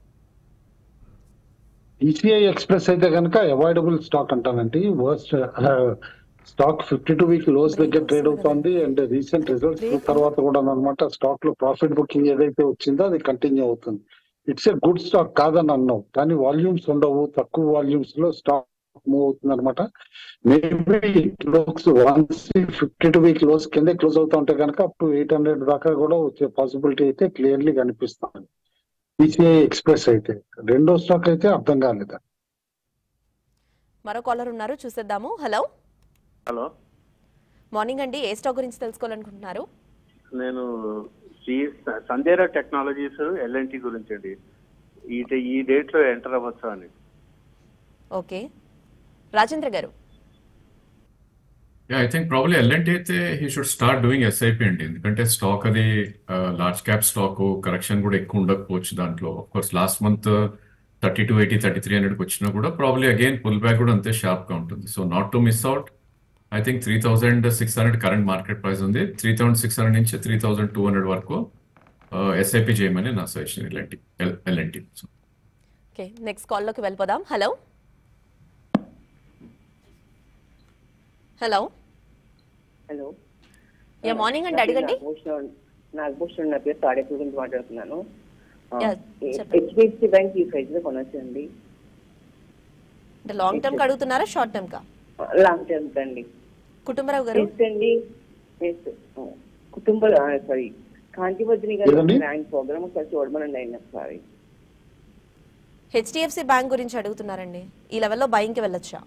ఈసీఐ ఎక్స్ప్రెస్ అయితే కనుక అవాయిడబుల్ స్టాక్ అంటానండి worst stock fifty two week lows దగ్గర ట్రేడ్ అవుతోంది అండ్ రీసెంట్ రిజల్ట్స్ తర్వాత కూడా అనమాట స్టాక్ లో ప్రాఫిట్ బుకింగ్ ఏదైతే వచ్చిందో అది కంటిన్యూ అవుతుంది ఇట్స్ ఏ గుడ్ స్టాక్ కాదని అన్నావు కానీ వాల్యూమ్స్ ఉండవు తక్కువ వాల్యూమ్స్ లో స్టాక్ మూవ్ అవుతుంది అనమాట maybe lows once fifty two week lows కింద క్లోజ్ అవుతా ఉంటే కనుక అప్ టు ఎయిట్ హండ్రెడ్ దాకా కూడా వచ్చే పాసిబిలిటీ అయితే క్లియర్లీ కనిపిస్తుంది ఈసీఐ ఎక్స్ప్రెస్ అయితే రెండో స్టాక్ అయితే అర్థం కాలేదు మరో కాలర్ ఉన్నారు చూసేద్దాము హలో హలో మార్నింగ్ అండి ఏ స్టాక్ గురించి తెలుసుకోవాలనుకుంటున్నారు నేను శ్రీ సందేరా టెక్నాలజీస్ ఎల్ఎన్టీ గురించి అండి ఈ ఈ డేట్ లో ఎంటర్ అవ్వచ్చా అని ఓకే రాజేంద్ర గారు ఐ థింక్ ప్రాబ్లీ ఎల్ఎన్టీ అయితే he should start doing SIP అండి ఎందుకంటే స్టాక్ అది లార్జ్ క్యాప్ స్టాక్ కరెక్షన్ కూడా ఎక్కువ ఉండకపోవచ్చు దాంట్లో course last month thirty two eighty thirty three హండ్రెడ్కి వచ్చినా కూడా ప్రాబ్లీ అగైన్ పుల్ బ్యాక్ కూడా అంతే షార్ప్ గా ఉంటుంది so not to miss out I think three thousand six hundred current market price ఉంది త్రీ థౌసండ్ సిక్స్ హండ్రెడ్ నుంచి three thousand two hundred వరకు ఎస్ఐపి చేయమని నా suggestion LNT LNT okay next కాల్లోకి వెళ్ళిపోదాం hello hello hello yeah morning అండి అడగండి నాగభూషణ్ నాగభూషణ్ నా పేరు తాడేపల్లి నుంచి మాట్లాడుతున్నాను Yeah, చెప్పండి. హెచ్డిఎఫ్సి బ్యాంక్ ఈ ప్రైస్ లో కొనొచ్చు అండి అంటే లాంగ్ టర్మ్ కి అడుగుతున్నారా షార్ట్ టర్మ్ కా లాంగ్ టర్మ్ అండి కుటుంబరావు గారు ఎస్ అండి ఎస్ కుటుంబ సారీ కాంతివద్రిని గారి ఏదండి? బ్యాంక్ ప్రోగ్రామ్ ఒకసారి చూడమనండి అయినా సారీ హెచ్డిఎఫ్సి బ్యాంక్ గురించి అడుగుతున్నారండి ఈ లెవెల్లో బయింగ్ కి వెళ్ళొచ్చా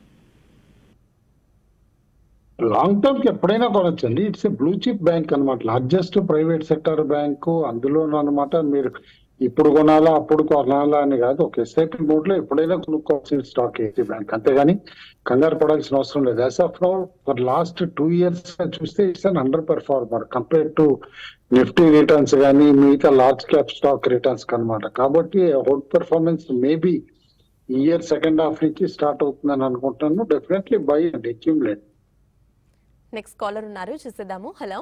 లాంగ్ టర్మ్ కి ఎప్పుడైనా కొనొచ్చండి it's a blue chip bank అన్నమాట లార్జెస్ట్ ప్రైవేట్ సెక్టర్ బ్యాంకు అందులో అనమాట మీరు ఇప్పుడు కొనాలా అప్పుడు కొనాలా అని కాదు ఒక ఎస్ఐపి మోడ్ లో ఎప్పుడైనా కొనుక్కోవాల్సిన స్టాక్ ఏసీ బ్యాంక్ అంతేగాని కంగారు పడాల్సిన అవసరం లేదు as of now for last two years చూస్తే it's an under performer compare to Nifty returns కానీ మిగతా లార్జ్ క్యాప్ స్టాక్ రిటర్న్స్ అనమాట కాబట్టి out performance maybe year second half నుంచి స్టార్ట్ అవుతుందని అనుకుంటున్నాను definitely buy and accumulate next caller ఉన్నారు చూసేద్దాము హలో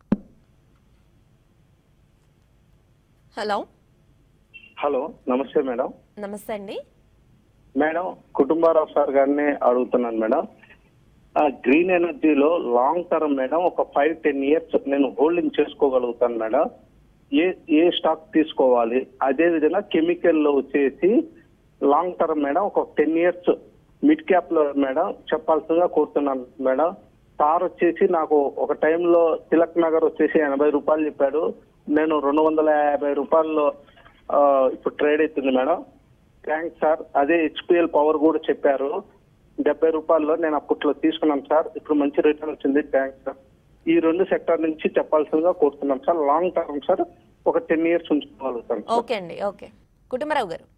హలో హలో నమస్తే మేడం నమస్తే అండి మేడం కుటుంబారావు సార్ గారిని అడుగుతున్నాను మేడం ఆ గ్రీన్ ఎనర్జీలో లాంగ్ టర్మ్ మేడం ఒక ఫైవ్ టెన్ ఇయర్స్ నేను హోల్డింగ్ చేసుకోగలుగుతాను మేడం ఏ ఏ స్టాక్ తీసుకోవాలి అదే విధంగా కెమికల్ లో వచ్చేసి లాంగ్ టర్మ్ మేడం ఒక టెన్ ఇయర్స్ మిడ్ క్యాప్ లో మేడం చెప్పాల్సిందిగా కోరుతున్నాను మేడం సార్ వచ్చేసి నాకు ఒక టైంలో తిలక్ నగర్ వచ్చేసి ఎనభై రూపాయలు చెప్పాడు నేను రెండు వందల యాభై రూపాయల్లో ఆ, ఇప్పుడు ట్రేడ్ అవుతుంది మేడం థ్యాంక్స్ సార్ అదే హెచ్పిఎల్ పవర్ కూడా చెప్పారు డెబ్బై రూపాయల్లో నేను అప్పట్లో తీసుకున్నాను సార్ ఇప్పుడు మంచి రిటర్న్ వచ్చింది థ్యాంక్స్ సార్ ఈ రెండు సెక్టార్ నుంచి చెప్పాల్సిందిగా కోరుతున్నాం సార్ లాంగ్ టర్మ్ సార్ ఒక టెన్ ఇయర్స్ ఉంచుకోగలుగుతాం సార్. ఓకే అండి ఓకే కుటుంబరావు గారు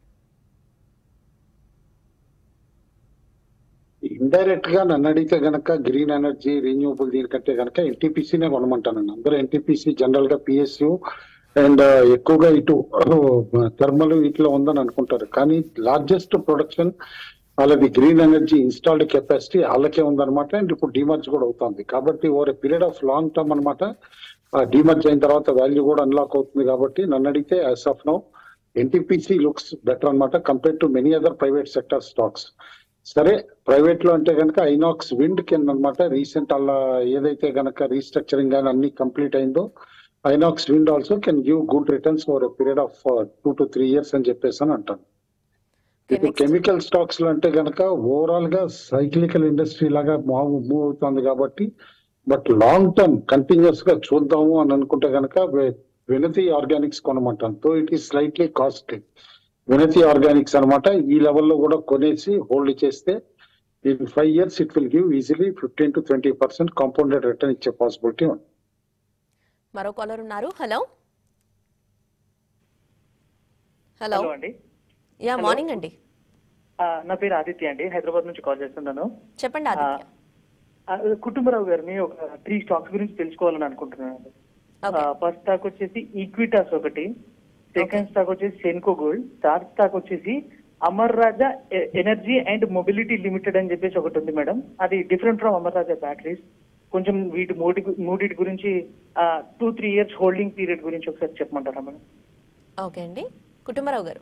ఇండైరెక్ట్ గా నన్ను అడిగితే గనక గ్రీన్ ఎనర్జీ రీన్యూబుల్ దీనికంటే గనక ఎన్టీపీసీనే కొనమంటానండి అందరూ ఎన్టీపీసీ జనరల్ గా పిఎస్యు అండ్ ఎక్కువగా ఇటు థర్మల్ వీటిలో ఉందని అనుకుంటారు కానీ లార్జెస్ట్ ప్రొడక్షన్ వాళ్ళది గ్రీన్ ఎనర్జీ ఇన్స్టాల్డ్ కెపాసిటీ వాళ్ళకే ఉందన్నమాట అండ్ ఇప్పుడు డిమర్జ్ కూడా అవుతుంది కాబట్టి over period of long term అనమాట డిమర్జ్ అయిన తర్వాత వాల్యూ కూడా అన్లాక్ అవుతుంది కాబట్టి నన్ను అడిగితే as of now NTPC looks better అన్నమాట compare to many other private sector stocks సరే ప్రైవేట్ లో అంటే కనుక ఐనాక్స్ విండ్ కింద అనమాట రీసెంట్ అలా ఏదైతే గనక రీస్ట్రక్చరింగ్ కానీ అన్ని కంప్లీట్ అయిందో Inox wind also can give good returns over period of two to three years అని చెప్పేసి అని అంటాను ఇప్పుడు కెమికల్ స్టాక్స్ లో అంటే గనక ఓవరాల్ గా సైక్లికల్ ఇండస్ట్రీ లాగా మూవ్ అవుతుంది కాబట్టి బట్ లాంగ్ టర్మ్ కంటిన్యూస్ గా చూద్దాము అని అనుకుంటే గనక వినతి ఆర్గానిక్స్ కొనమంటాను though it is slightly costly Vinati organics అన్నమాట ఈ లెవెల్లో కూడా కొనేసి హోల్డ్ చేస్తే in five years it will give easily fifteen to twenty percent compounded return ఇచ్చే పాసిబిలిటీ ఉంది మరో కాలర్ ఉన్నారు హలో హలో హలో అండి యా Hello. మార్నింగ్ అండి ఆ, నా పేరు ఆదిత్య అండి హైదరాబాద్ నుంచి కాల్ చేస్తున్నాను చెప్పండి ఆదిత్య ఆ, కుటుంబరావు గారిని ఒక త్రీ స్టాక్స్ గురించి తెలుసుకోవాలని అనుకుంటున్నాను ఫస్ట్ స్టాక్ వచ్చేసి ఈక్విటాస్ ఒకటి సెకండ్ స్టాక్ వచ్చేసి సెన్కో గోల్డ్ థర్డ్ స్టాక్ వచ్చేసి అమర్ రాజా ఎ- ఎనర్జీ అండ్ మొబిలిటీ లిమిటెడ్ అని చెప్పేసి ఒకటి ఉంది మేడం అది different from Amara Raja batteries కొంచెం వీటి మూడి మూడిటి గురించి two three years holding period గురించి ఒకసారి చెప్పమంటారా మేడం ఓకే అండి కుటుంబరావు గారు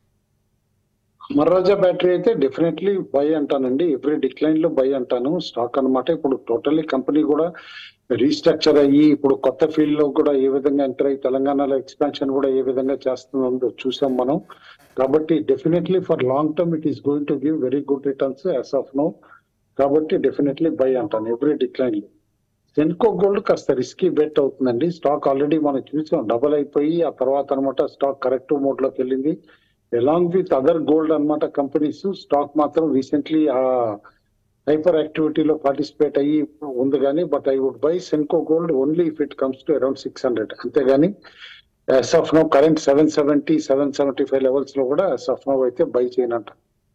మర్రాజా బ్యాటరీ అయితే డెఫినెట్లీ బై అంటానండి ఎవ్రీ డిక్లైన్ లో బై అంటాను స్టాక్ అన్నమాట ఇప్పుడు టోటల్లీ కంపెనీ కూడా రీస్ట్రక్చర్ అయ్యి ఇప్పుడు కొత్త ఫీల్డ్ లో కూడా ఏ విధంగా ఎంటర్ అయ్యి తెలంగాణలో ఎక్స్పాన్షన్ కూడా ఏ విధంగా చేస్తుందో చూసాం మనం కాబట్టి definitely for long term it is going to give very good returns as of now కాబట్టి డెఫినెట్లీ బై అంటాను ఎవ్రీ డిక్లైన్ లో సెన్కో గోల్డ్ కాస్త రిస్కీ బెట్ అవుతుందండి స్టాక్ ఆల్రెడీ మనం చూసాం డబల్ అయిపోయి ఆ తర్వాత అనమాట స్టాక్ కరెక్టివ్ మోడ్ లోకి వెళ్ళింది అలాంగ్ విత్ అదర్ గోల్డ్ అన్నమాట కంపెనీస్ స్టాక్ మాత్రం రీసెంట్లీ ఆ హైపర్ యాక్టివిటీలో పార్టిసిపేట్ అయ్యి ఉంది కానీ but I would buy Senco gold only if it comes to around six hundred అంతేగాని as of now current seven seventy seven seventy five levels లో కూడా యాజ్ ఆఫ్ నో అయితే బై చేయనంట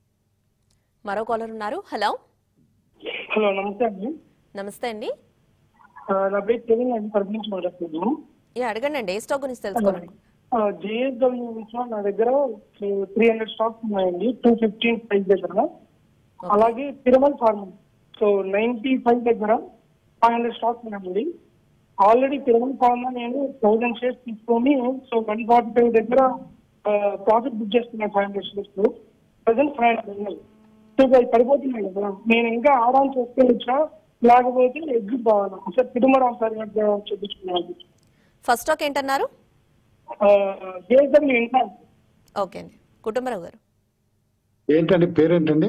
మరో కాలర్ ఉన్నారు హలో హలో నమస్తే అండి నమస్తే అండి ఆ, నా పేరు కెవిన్ అండి తరపు నుంచి మాట్లాడుతున్నాను యా అడగండి అండి ఏ స్టాక్ గురించి తెలుసుకోవాలండి జేఎస్డబ్ల్యూ నుంచి నా దగ్గర త్రీ హండ్రెడ్ స్టాక్స్ ఉన్నాయండి టూ ఫిఫ్టీన్ ప్రైస్ దగ్గర అలాగే Tirumala farm so ninety five దగ్గర ఫైవ్ హండ్రెడ్ స్టాక్స్ ఉన్నాయండి ఆల్రెడీ తిరుమల ఫార్మ్ నేను థౌసండ్ షేర్స్ తీసుకొని సో వన్ ఫార్టీ ఫైవ్ దగ్గర ప్రాఫిట్ బుక్ చేస్తున్నాను five hundred shares present five hundred ఉన్నాయి సో ఇవి పడిపోతున్నాయి కదా నేను ఇంకా ఆడ్ ఆన్ చేసుకోవచ్చా లేకపోతే ఎగ్జిట్ కావాలా సార్ తిరుమల సార్ చూపించుకున్నాను ఫస్ట్ స్టాక్ ఏంటన్నారు జేఎస్డబ్ల్యూ ఇంకా ఓకే అండి కుటుంబరావు గారు ఏంటండి పేరేంటండి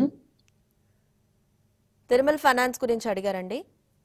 తిరుమల ఫైనాన్స్ గురించి అడిగారండి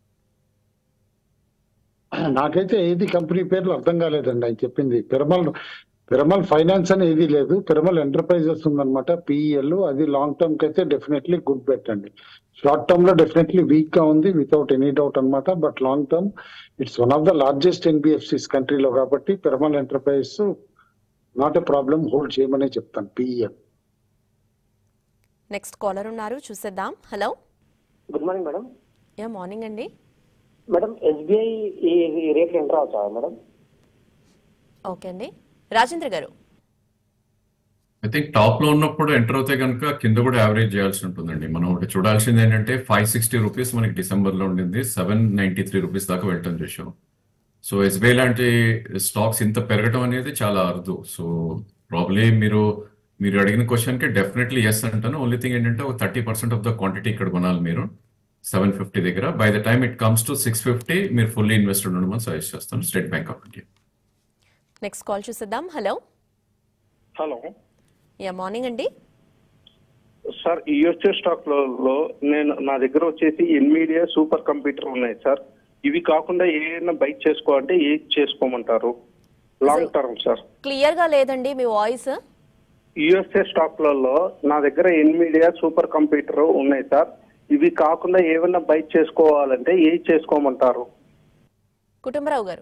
నాకైతే ఏది కంపెనీ పేర్లు అర్థం కాలేదండి ఆయన చెప్పింది పిరమల్ పిరమల్ ఫైనాన్స్ అని ఏది లేదు పిరమల్ ఎంటర్ప్రైజెస్ ఉందన్నమాట పిఈఎల్ అది లాంగ్ టర్మ్ కి అయితే డెఫినెట్లీ గుడ్ బెట్ అండి షార్ట్ టర్మ్ లో డెఫినెట్లీ వీక్ గా ఉంది వితౌట్ ఎనీ డౌట్ అన్నమాట but long term it's one of the largest NBFCs కంట్రీలో కాబట్టి Piramal enterprises not a problem hold చేయమనే చెప్తాను పిఈఎల్ నెక్స్ట్ కాలర్ ఉన్నారు చూసేద్దాం hello good morning madam yeah morning అండి మేడం ఎస్బీఐ ఈ ఈ రేట్లు ఎంటర్ అవుతా మేడం ఓకే అండి రాజేంద్ర గారు ఐ థింక్ టాప్ లో ఉన్నప్పుడు ఎంటర్ అవుతే కనుక కింద కూడా యావరేజ్ చేయాల్సి ఉంటుందండి మనం ఒకటి చూడాల్సింది ఏంటంటే ఫైవ్ సిక్స్టీ రూపీస్ మనకి డిసెంబర్ లో ఉండింది సెవెన్ నైన్టీ త్రీ రూపీస్ దాకా వెళ్ళటం చూసాం సో ఎస్బీఐ లాంటి స్టాక్స్ ఇంత పెరగటం అనేది చాలా అరుదు సో ప్రాబ్లీ మీరు మీరు అడిగిన క్వశ్చన్ కి డెఫినెట్లీ ఎస్ అంటాను ఓన్లీ థింగ్ ఏంటంటే ఒక thirty percent of the quantity ఇక్కడ కొనాలి మీరు సెవెన్ ఫిఫ్టీ దగ్గర by the time it comes to six fifty మీరు ఫుల్లీ ఇన్వెస్టెడ్ ఉండమని సజెస్ట్ చేస్తాను State Bank of India next call చూసేద్దాం హలో హలో యా మార్నింగ్ అండి సార్ యుఎస్ఏ స్టాక్ లో లో నేను నా దగ్గర వచ్చేసి ఎన్మీడియా సూపర్ కంప్యూటర్ ఉన్నాయి సార్ ఇవి కాకుండా ఏదైనా బైక్ చేసుకోవాలంటే ఏది చేసుకోమంటారు లాంగ్ టర్మ్ సార్ క్లియర్ గా లేదండి మీ వాయిస్ యుఎస్ఏ స్టాక్లలో నా దగ్గర ఎన్మీడియా సూపర్ కంప్యూటర్ ఉన్నాయి సార్ ఇవి కాకుండా ఏమైనా బైక్ చేసుకోవాలంటే ఏది చేసుకోమంటారు కుటుంబరావు గారు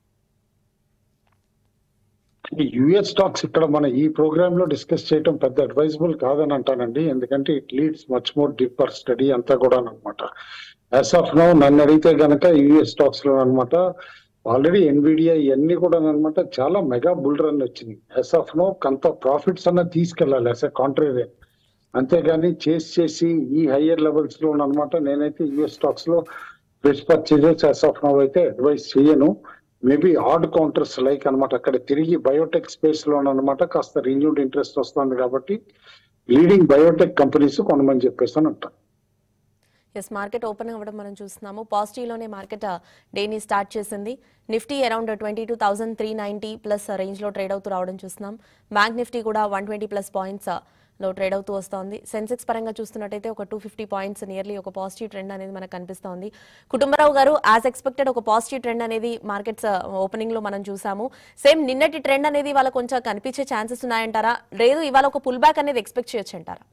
ఈ యుఎస్ స్టాక్స్ ఇక్కడ మన ఈ ప్రోగ్రామ్ లో డిస్కస్ చేయడం పెద్ద అడ్వైజబుల్ కాదని అంటానండి ఎందుకంటే it leads much more deeper study అంతా కూడా అనమాట యాజ్ ఆఫ్ నో నన్ను అడిగితే గనక యుఎస్ స్టాక్స్ లో అనమాట ఆల్రెడీ ఎన్విడియా ఇవన్నీ కూడా అనమాట చాలా మెగా బుల్ రన్ వచ్చింది యాజ్ ఆఫ్ నో కొంత ప్రాఫిట్స్ అన్న తీసుకెళ్ళాలి యాజ్ ఎ కాంట్రీ అంతేగాని చేసి చేసి ఈ హయ్యర్ లెవెల్స్ లో అనమాట నేనైతే యుఎస్ స్టాక్స్ లో fresh purchases as of now అయితే అడ్వైస్ చేయను మేబీ ఆడ్ కౌంటర్స్ లైక్ అన్నమాట అక్కడ తిరిగి బయోటెక్ స్పేస్ లో అనమాట కాస్త రిన్యూడ్ ఇంట్రెస్ట్ వస్తుంది కాబట్టి లీడింగ్ బయోటెక్ కంపెనీస్ కొనమని చెప్పేసి అని అంటాను ఎస్ మార్కెట్ ఓపెన్ అవ్వడం మనం చూస్తున్నాము పాజిటివ్లోనే మార్కెట్ డేని స్టార్ట్ చేసింది Nifty around twenty two thousand three ninety plus రేంజ్లో ట్రేడ్ అవుతూ రావడం చూస్తున్నాం బ్యాంక్ నిఫ్టీ కూడా వన్ ట్వంటీ ప్లస్ పాయింట్స్ లో ట్రేడ్ అవుతూ వస్తోంది సెన్సెక్స్ పరంగా చూస్తున్నట్టయితే ఒక టూ ఫిఫ్టీ పాయింట్స్ నియర్లీ ఒక పాజిటివ్ ట్రెండ్ అనేది మనకు కనిపిస్తోంది కుటుంబరావు గారు యాజ్ ఎక్స్పెక్టెడ్ ఒక పాజిటివ్ ట్రెండ్ అనేది మార్కెట్స్ ఓపెనింగ్ లో మనం చూసాము సేమ్ నిన్నటి ట్రెండ్ అనేది ఇవాళ కొంచెం కనిపించే ఛాన్సెస్ ఉన్నాయంటారా లేదు ఇవాళ ఒక పుల్ బ్యాక్ అనేది ఎక్స్పెక్ట్ చేయొచ్చు అంటారా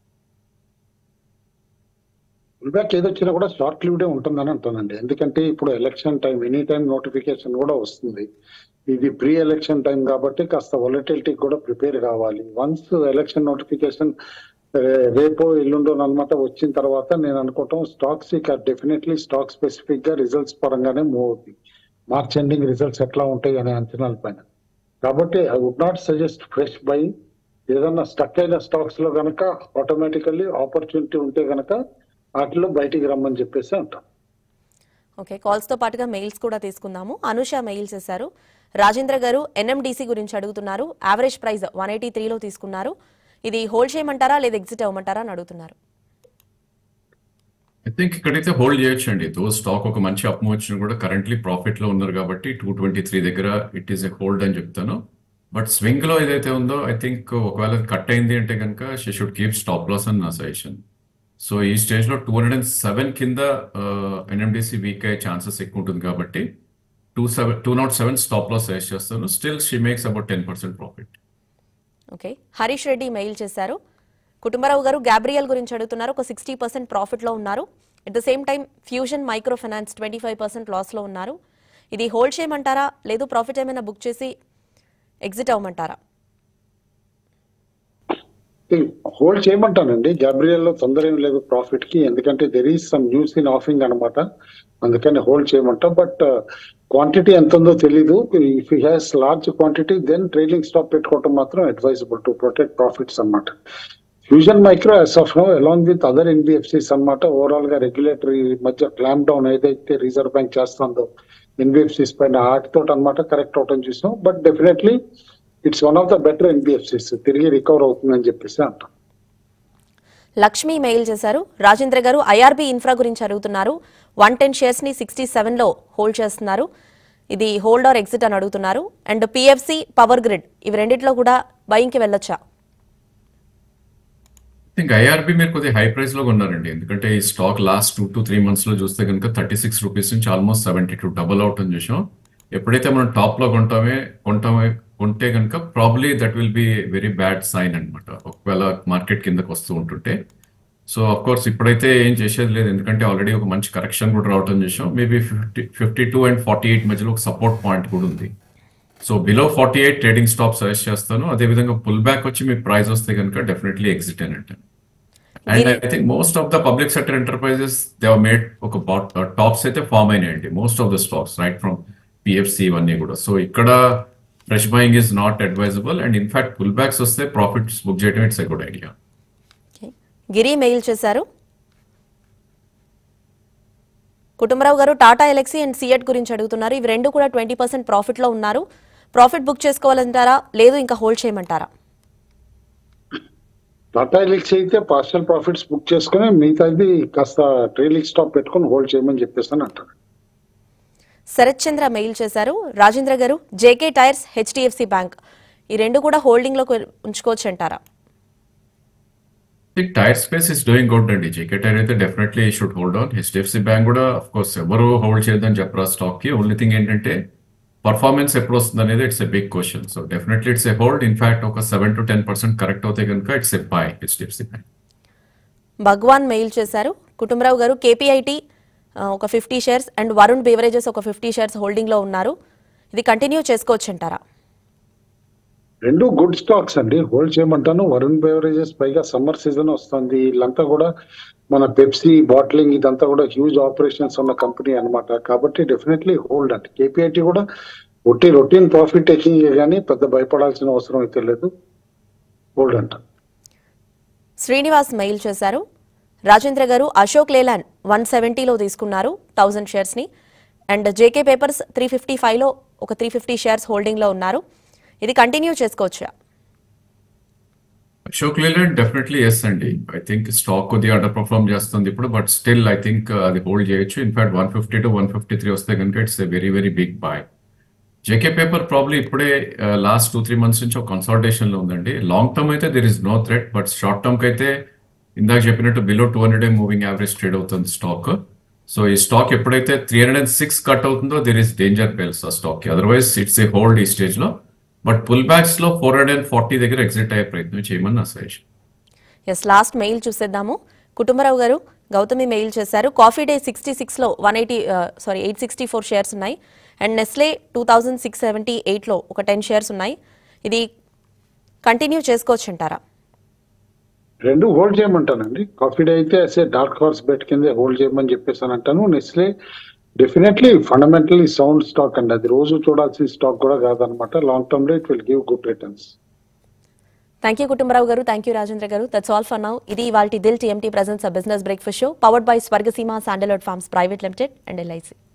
బ్యాక్ ఏదొచ్చినా కూడా షార్ట్ లివ్డే ఉంటుందని అంటానండి ఎందుకంటే ఇప్పుడు election time any time notification కూడా వస్తుంది ఇది ప్రీ ఎలక్షన్ టైం కాబట్టి కాస్త వొలటిలిటీ కూడా ప్రిపేర్ కావాలి వన్స్ ఎలక్షన్ నోటిఫికేషన్ రేపో ఎల్లుండో అనమాట వచ్చిన తర్వాత నేను అనుకోవటం స్టాక్స్ ఇక డెఫినెట్లీ స్టాక్ స్పెసిఫిక్ గా రిజల్ట్స్ పరంగానే మూవ్ అవుతుంది మార్చ్ ఎండింగ్ రిజల్ట్స్ ఎట్లా ఉంటాయి అనే అంచనాల పైన కాబట్టి I would not suggest fresh buy ఏదన్నా స్టక్ అయిన స్టాక్స్ లో గనక ఆటోమేటికల్లీ ఆపర్చునిటీ ఉంటే గనక వాటిలో బయటికి రమ్మని చెప్పేసి అంటాం ఓకే కాల్స్ తో పాటుగా మెయిల్స్ కూడా తీసుకుందాము అనుష మెయిల్ చేశారు రాజేంద్ర గారు ఎన్ఎండిసి గురించి అడుగుతున్నారు యావరేజ్ ప్రైస్ వన్ ఎయిటీ త్రీలో తీసుకున్నారు ఇది హోల్డ్ చేయమంటారా లేదా ఎగ్జిట్ అవ్వమంటారా అని అడుగుతున్నారు ఐ థింక్ ఇక్కడైతే హోల్డ్ చేయొచ్చు అండి దో స్టాక్ ఒక మంచి అప్ వచ్చిన కూడా కరెంట్లీ ప్రాఫిట్ లో ఉన్నారు కాబట్టి టూ ట్వంటీ త్రీ దగ్గర ఇట్ ఈస్ ఎ హోల్డ్ అని చెప్తాను బట్ స్వింగ్ లో ఏదైతే ఉందో ఐ థింక్ ఒకవేళ కట్ అయింది అంటే కనుక she should keep stop loss అని నా సజెషన్ సో ఈ స్టేజ్ లో టూ హండ్రెడ్ అండ్ సెవెన్ కింద ఎన్ఎండిసి వీక్ అయ్యే ఛాన్సెస్ ఎక్కువ ఉంటుంది కాబట్టి two seven two not seven stop loss suggest చేస్తాను still she makes about ten percent profit okay Harish Reddy mail చేశారు కుటుంబరావు గారు గ్యాబ్రియల్ గురించి అడుగుతున్నారు ఒక సిక్స్టీ పర్సెంట్ ప్రాఫిట్లో ఉన్నారు at the same time fusion micro finance twenty five percent లాస్లో ఉన్నారు ఇది హోల్డ్ చేయమంటారా లేదు ప్రాఫిట్ ఏమైనా బుక్ చేసి ఎగ్జిట్ అవ్వమంటారా హోల్డ్ చేయమంటానండి గ్యాబ్రియల్ లో తొందర ఏం లేదు ప్రాఫిట్ కి ఎందుకంటే there is some news in offing అనమాట అందుకని హోల్డ్ చేయమంటా బట్ క్వాంటిటీ ఎంత ఉందో తెలీదు if he has large quantity then trailing stop పెట్టుకోవడం మాత్రం అడ్వైజబుల్ టు ప్రొటెక్ట్ ప్రాఫిట్స్ అన్నమాట fusion micro as of no along with other NBFCs అనమాట ఓవరాల్ గా రెగ్యులేటరీ మధ్య క్లాంప్ డౌన్ ఏదైతే రిజర్వ్ బ్యాంక్ చేస్తుందో ఎన్బిఎఫ్సిస్ పైన వాటితో అనమాట కరెక్ట్ అవటం చూసాం but definitely it's one of the better NBFCs తిరిగి రికవర్ అవుతుందని చెప్పేసి అంటాం లక్ష్మి మెయిల్ చేశారు రాజేంద్ర గారు ఐఆర్బీ ఇన్ఫ్రా గురించి అడుగుతున్నారు వన్ టెన్ షేర్స్ ని సిక్స్టీ సెవెన్ లో హోల్డ్ చేస్తున్నారు ఇది హోల్డ్ ఆర్ ఎగ్జిట్ అని అడుగుతున్నారు అండ్ పిఎఫ్సి పవర్ గ్రిడ్ ఇవి రెండిట్లో కూడా బయింగ్ కి వెళ్ళొచ్చా థింక్ ఐఆర్బి మీరు కొద్దిగా హై ప్రైస్ లో ఉన్నారండి ఎందుకంటే ఈ stock last two to three months లో చూస్తే కనుక థర్టీ సిక్స్ రూపీస్ నుంచి almost seventy two double out అని చూసాం ఎప్పుడైతే మనం టాప్ లో కొంటామే కొంటామే కొంటే కనుక probably that will be very bad sign అనమాట ఒకవేళ మార్కెట్ కిందకి వస్తూ ఉంటుంటే సో అఫ్ కోర్స్ ఇప్పుడైతే ఏం చేసేది లేదు ఎందుకంటే ఆల్రెడీ ఒక మంచి కరెక్షన్ కూడా రావటం చేసాం maybe fifty fifty two and forty eight మధ్యలో ఒక సపోర్ట్ పాయింట్ కూడా ఉంది so below forty eight trading stop suggest చేస్తాను అదేవిధంగా పుల్ బ్యాక్ వచ్చి మీకు ప్రైస్ వస్తే కనుక డెఫినెట్లీ ఎగ్జిట్ అని అంటాను and I think most of the public sector enterprises they made ఒక టాప్స్ అయితే ఫామ్ అయినాయండి most of the stocks right from PFC ఇవన్నీ కూడా సో ఇక్కడ fresh buying is not advisable and in fact pull backs వస్తే profits book చేయడం it's a good idea Giri mail చేశారు కుటుంబరావు గారు టాటా ఎలక్సీ అండ్ సిఎట్ గురించి అడుగుతున్నారు ఇవి రెండు కూడా ట్వంటీ పర్సెంట్ ప్రాఫిట్లో ఉన్నారు ప్రాఫిట్ బుక్ చేసుకోవాలంటారా లేదు ఇంకా హోల్డ్ చేయమంటారా టాటా ఎలిక్స్ అయితే పార్షల్ ప్రాఫిట్స్ బుక్ చేసుకుని మిగతాది కాస్త ట్రైలింగ్ స్టాప్ పెట్టుకొని హోల్డ్ చేయమని చెప్పేసి అని అంటారు శరత్ చంద్ర మెయిల్ చేశారు రాజేంద్ర గారు జేకే టైర్స్ హెచ్డిఎఫ్సి బ్యాంక్ ఈ రెండు కూడా హోల్డింగ్ లో ఉంచుకోవచ్చు అంటారా tyre space is doing good అండి జేకే టైర్ అయితే definitely should hold on HDFC bank కూడా అఫ్ కోర్స్ ఎవరు హోల్డ్ చేయొద్దని చెప్పరా స్టాక్ కి ఓన్లీ థింగ్ ఏంటంటే పర్ఫార్మెన్స్ ఎప్పుడు వస్తుంది అనేది it's a big question so definitely it's a hold in fact ఒక seven to ten percent correct అవుతే కనుక it's a buy HDFC bank Bhagwan mail చేశారు కుటుంబరావు గారు కేపీఐటి ఆ, ఒక fifty shares and Varun beverages ఒక ఫిఫ్టీ షేర్స్ హోల్డింగ్లో ఉన్నారు ఇది కంటిన్యూ చేసుకోవచ్చు అంటారా రెండు గుడ్ స్టాక్స్ అండి హోల్డ్ చేయమంటాను వరుణ్ బెవరేజెస్ పైగా సమ్మర్ సీజన్ వస్తుంది వీళ్ళంతా కూడా మన పెప్సీ బాటిలింగ్ ఇదంతా కూడా హ్యూజ్ ఆపరేషన్స్ ఉన్న కంపెనీ అన్నమాట కాబట్టి డెఫినెట్లీ హోల్డ్ అండి కేపీఐటీ కూడా ఒట్టి రొటీన్ ప్రాఫిట్ టేకింగ్ కానీ పెద్ద భయపడాల్సిన అవసరం అయితే లేదు హోల్డ్ అంట శ్రీనివాస్ మెయిల్ చేశారు రాజేంద్ర గారు అశోక్ లేలాన్ వన్ సెవెంటీలో తీసుకున్నారు థౌజండ్ షేర్స్ని and JK papers three fifty ఫైవ్లో ఒక త్రీ ఫిఫ్టీ షేర్స్ హోల్డింగ్లో ఉన్నారు ఇది కంటిన్యూ చేసుకోవచ్చా అశోక్ లేలాండ్ డెఫినెట్లీ ఎస్ అండి ఐ థింక్ స్టాక్ కొద్దిగా అండర్ పర్ఫార్మ్ చేస్తుంది ఇప్పుడు బట్ స్టిల్ ఐ థింక్ అది హోల్డ్ చేయొచ్చు in fact one fifty to one fifty three వస్తే కనుక it's a very very big buy JK paper probably ఇప్పుడే లాస్ట్ టూ త్రీ మంత్స్ నుంచి ఒక కన్సల్టేషన్ లో ఉందండి లాంగ్ టర్మ్ అయితే there is no threat but short term కి అయితే ఇందాక చెప్పినట్టు below two hundred moving average trade అవుతుంది స్టాక్ సో ఈ స్టాక్ ఎప్పుడైతే three hundred and six cut అవుతుందో దెర్ ఇస్ డేంజర్ పేల్స్ ఆ స్టాక్ కి అదర్వైజ్ ఇట్స్ ఏ హోల్డ్ ఈ స్టేజ్ లో బట్ పుల్ బ్యాక్స్ లో ఫోర్ హండ్రెడ్ అండ్ ఫార్టీ దగ్గర ఎగ్జిట్ అయ్యే ప్రయత్నం చేయమని నా సజెషన్ ఎస్ లాస్ట్ మెయిల్ చూసేద్దాము కుటుంబరావు గారు గౌతమి మెయిల్ చేశారు కాఫీ డే సిక్స్టీ సిక్స్లో one eighty sorry eight sixty four shares ఉన్నాయి and Nestle two thousand six seventy ఎయిట్లో ఒక టెన్ షేర్స్ ఉన్నాయి ఇది కంటిన్యూ చేసుకోవచ్చు అంటారా రెండు హోల్డ్ చేయమంటానండి కాఫీ డే అయితే అసే డార్క్ హార్స్ బెట్ కింద హోల్డ్ చేయమని చెప్పేసి అని అంటాను Nestle definitely fundamentally sound stock అండి అది రోజు చూడాల్సిన స్టాక్ కూడా కాదనమాట లాంగ్ టర్మ్ లో it will give good returns thank you Kutumbarao garu thank you Rajendra గారు దట్స్ ఆల్ ఫర్ నౌ ఇది ఇవాళ Dil TMT presents business breakfast show powered by Swargaseema sandalwood farms private limited and LIC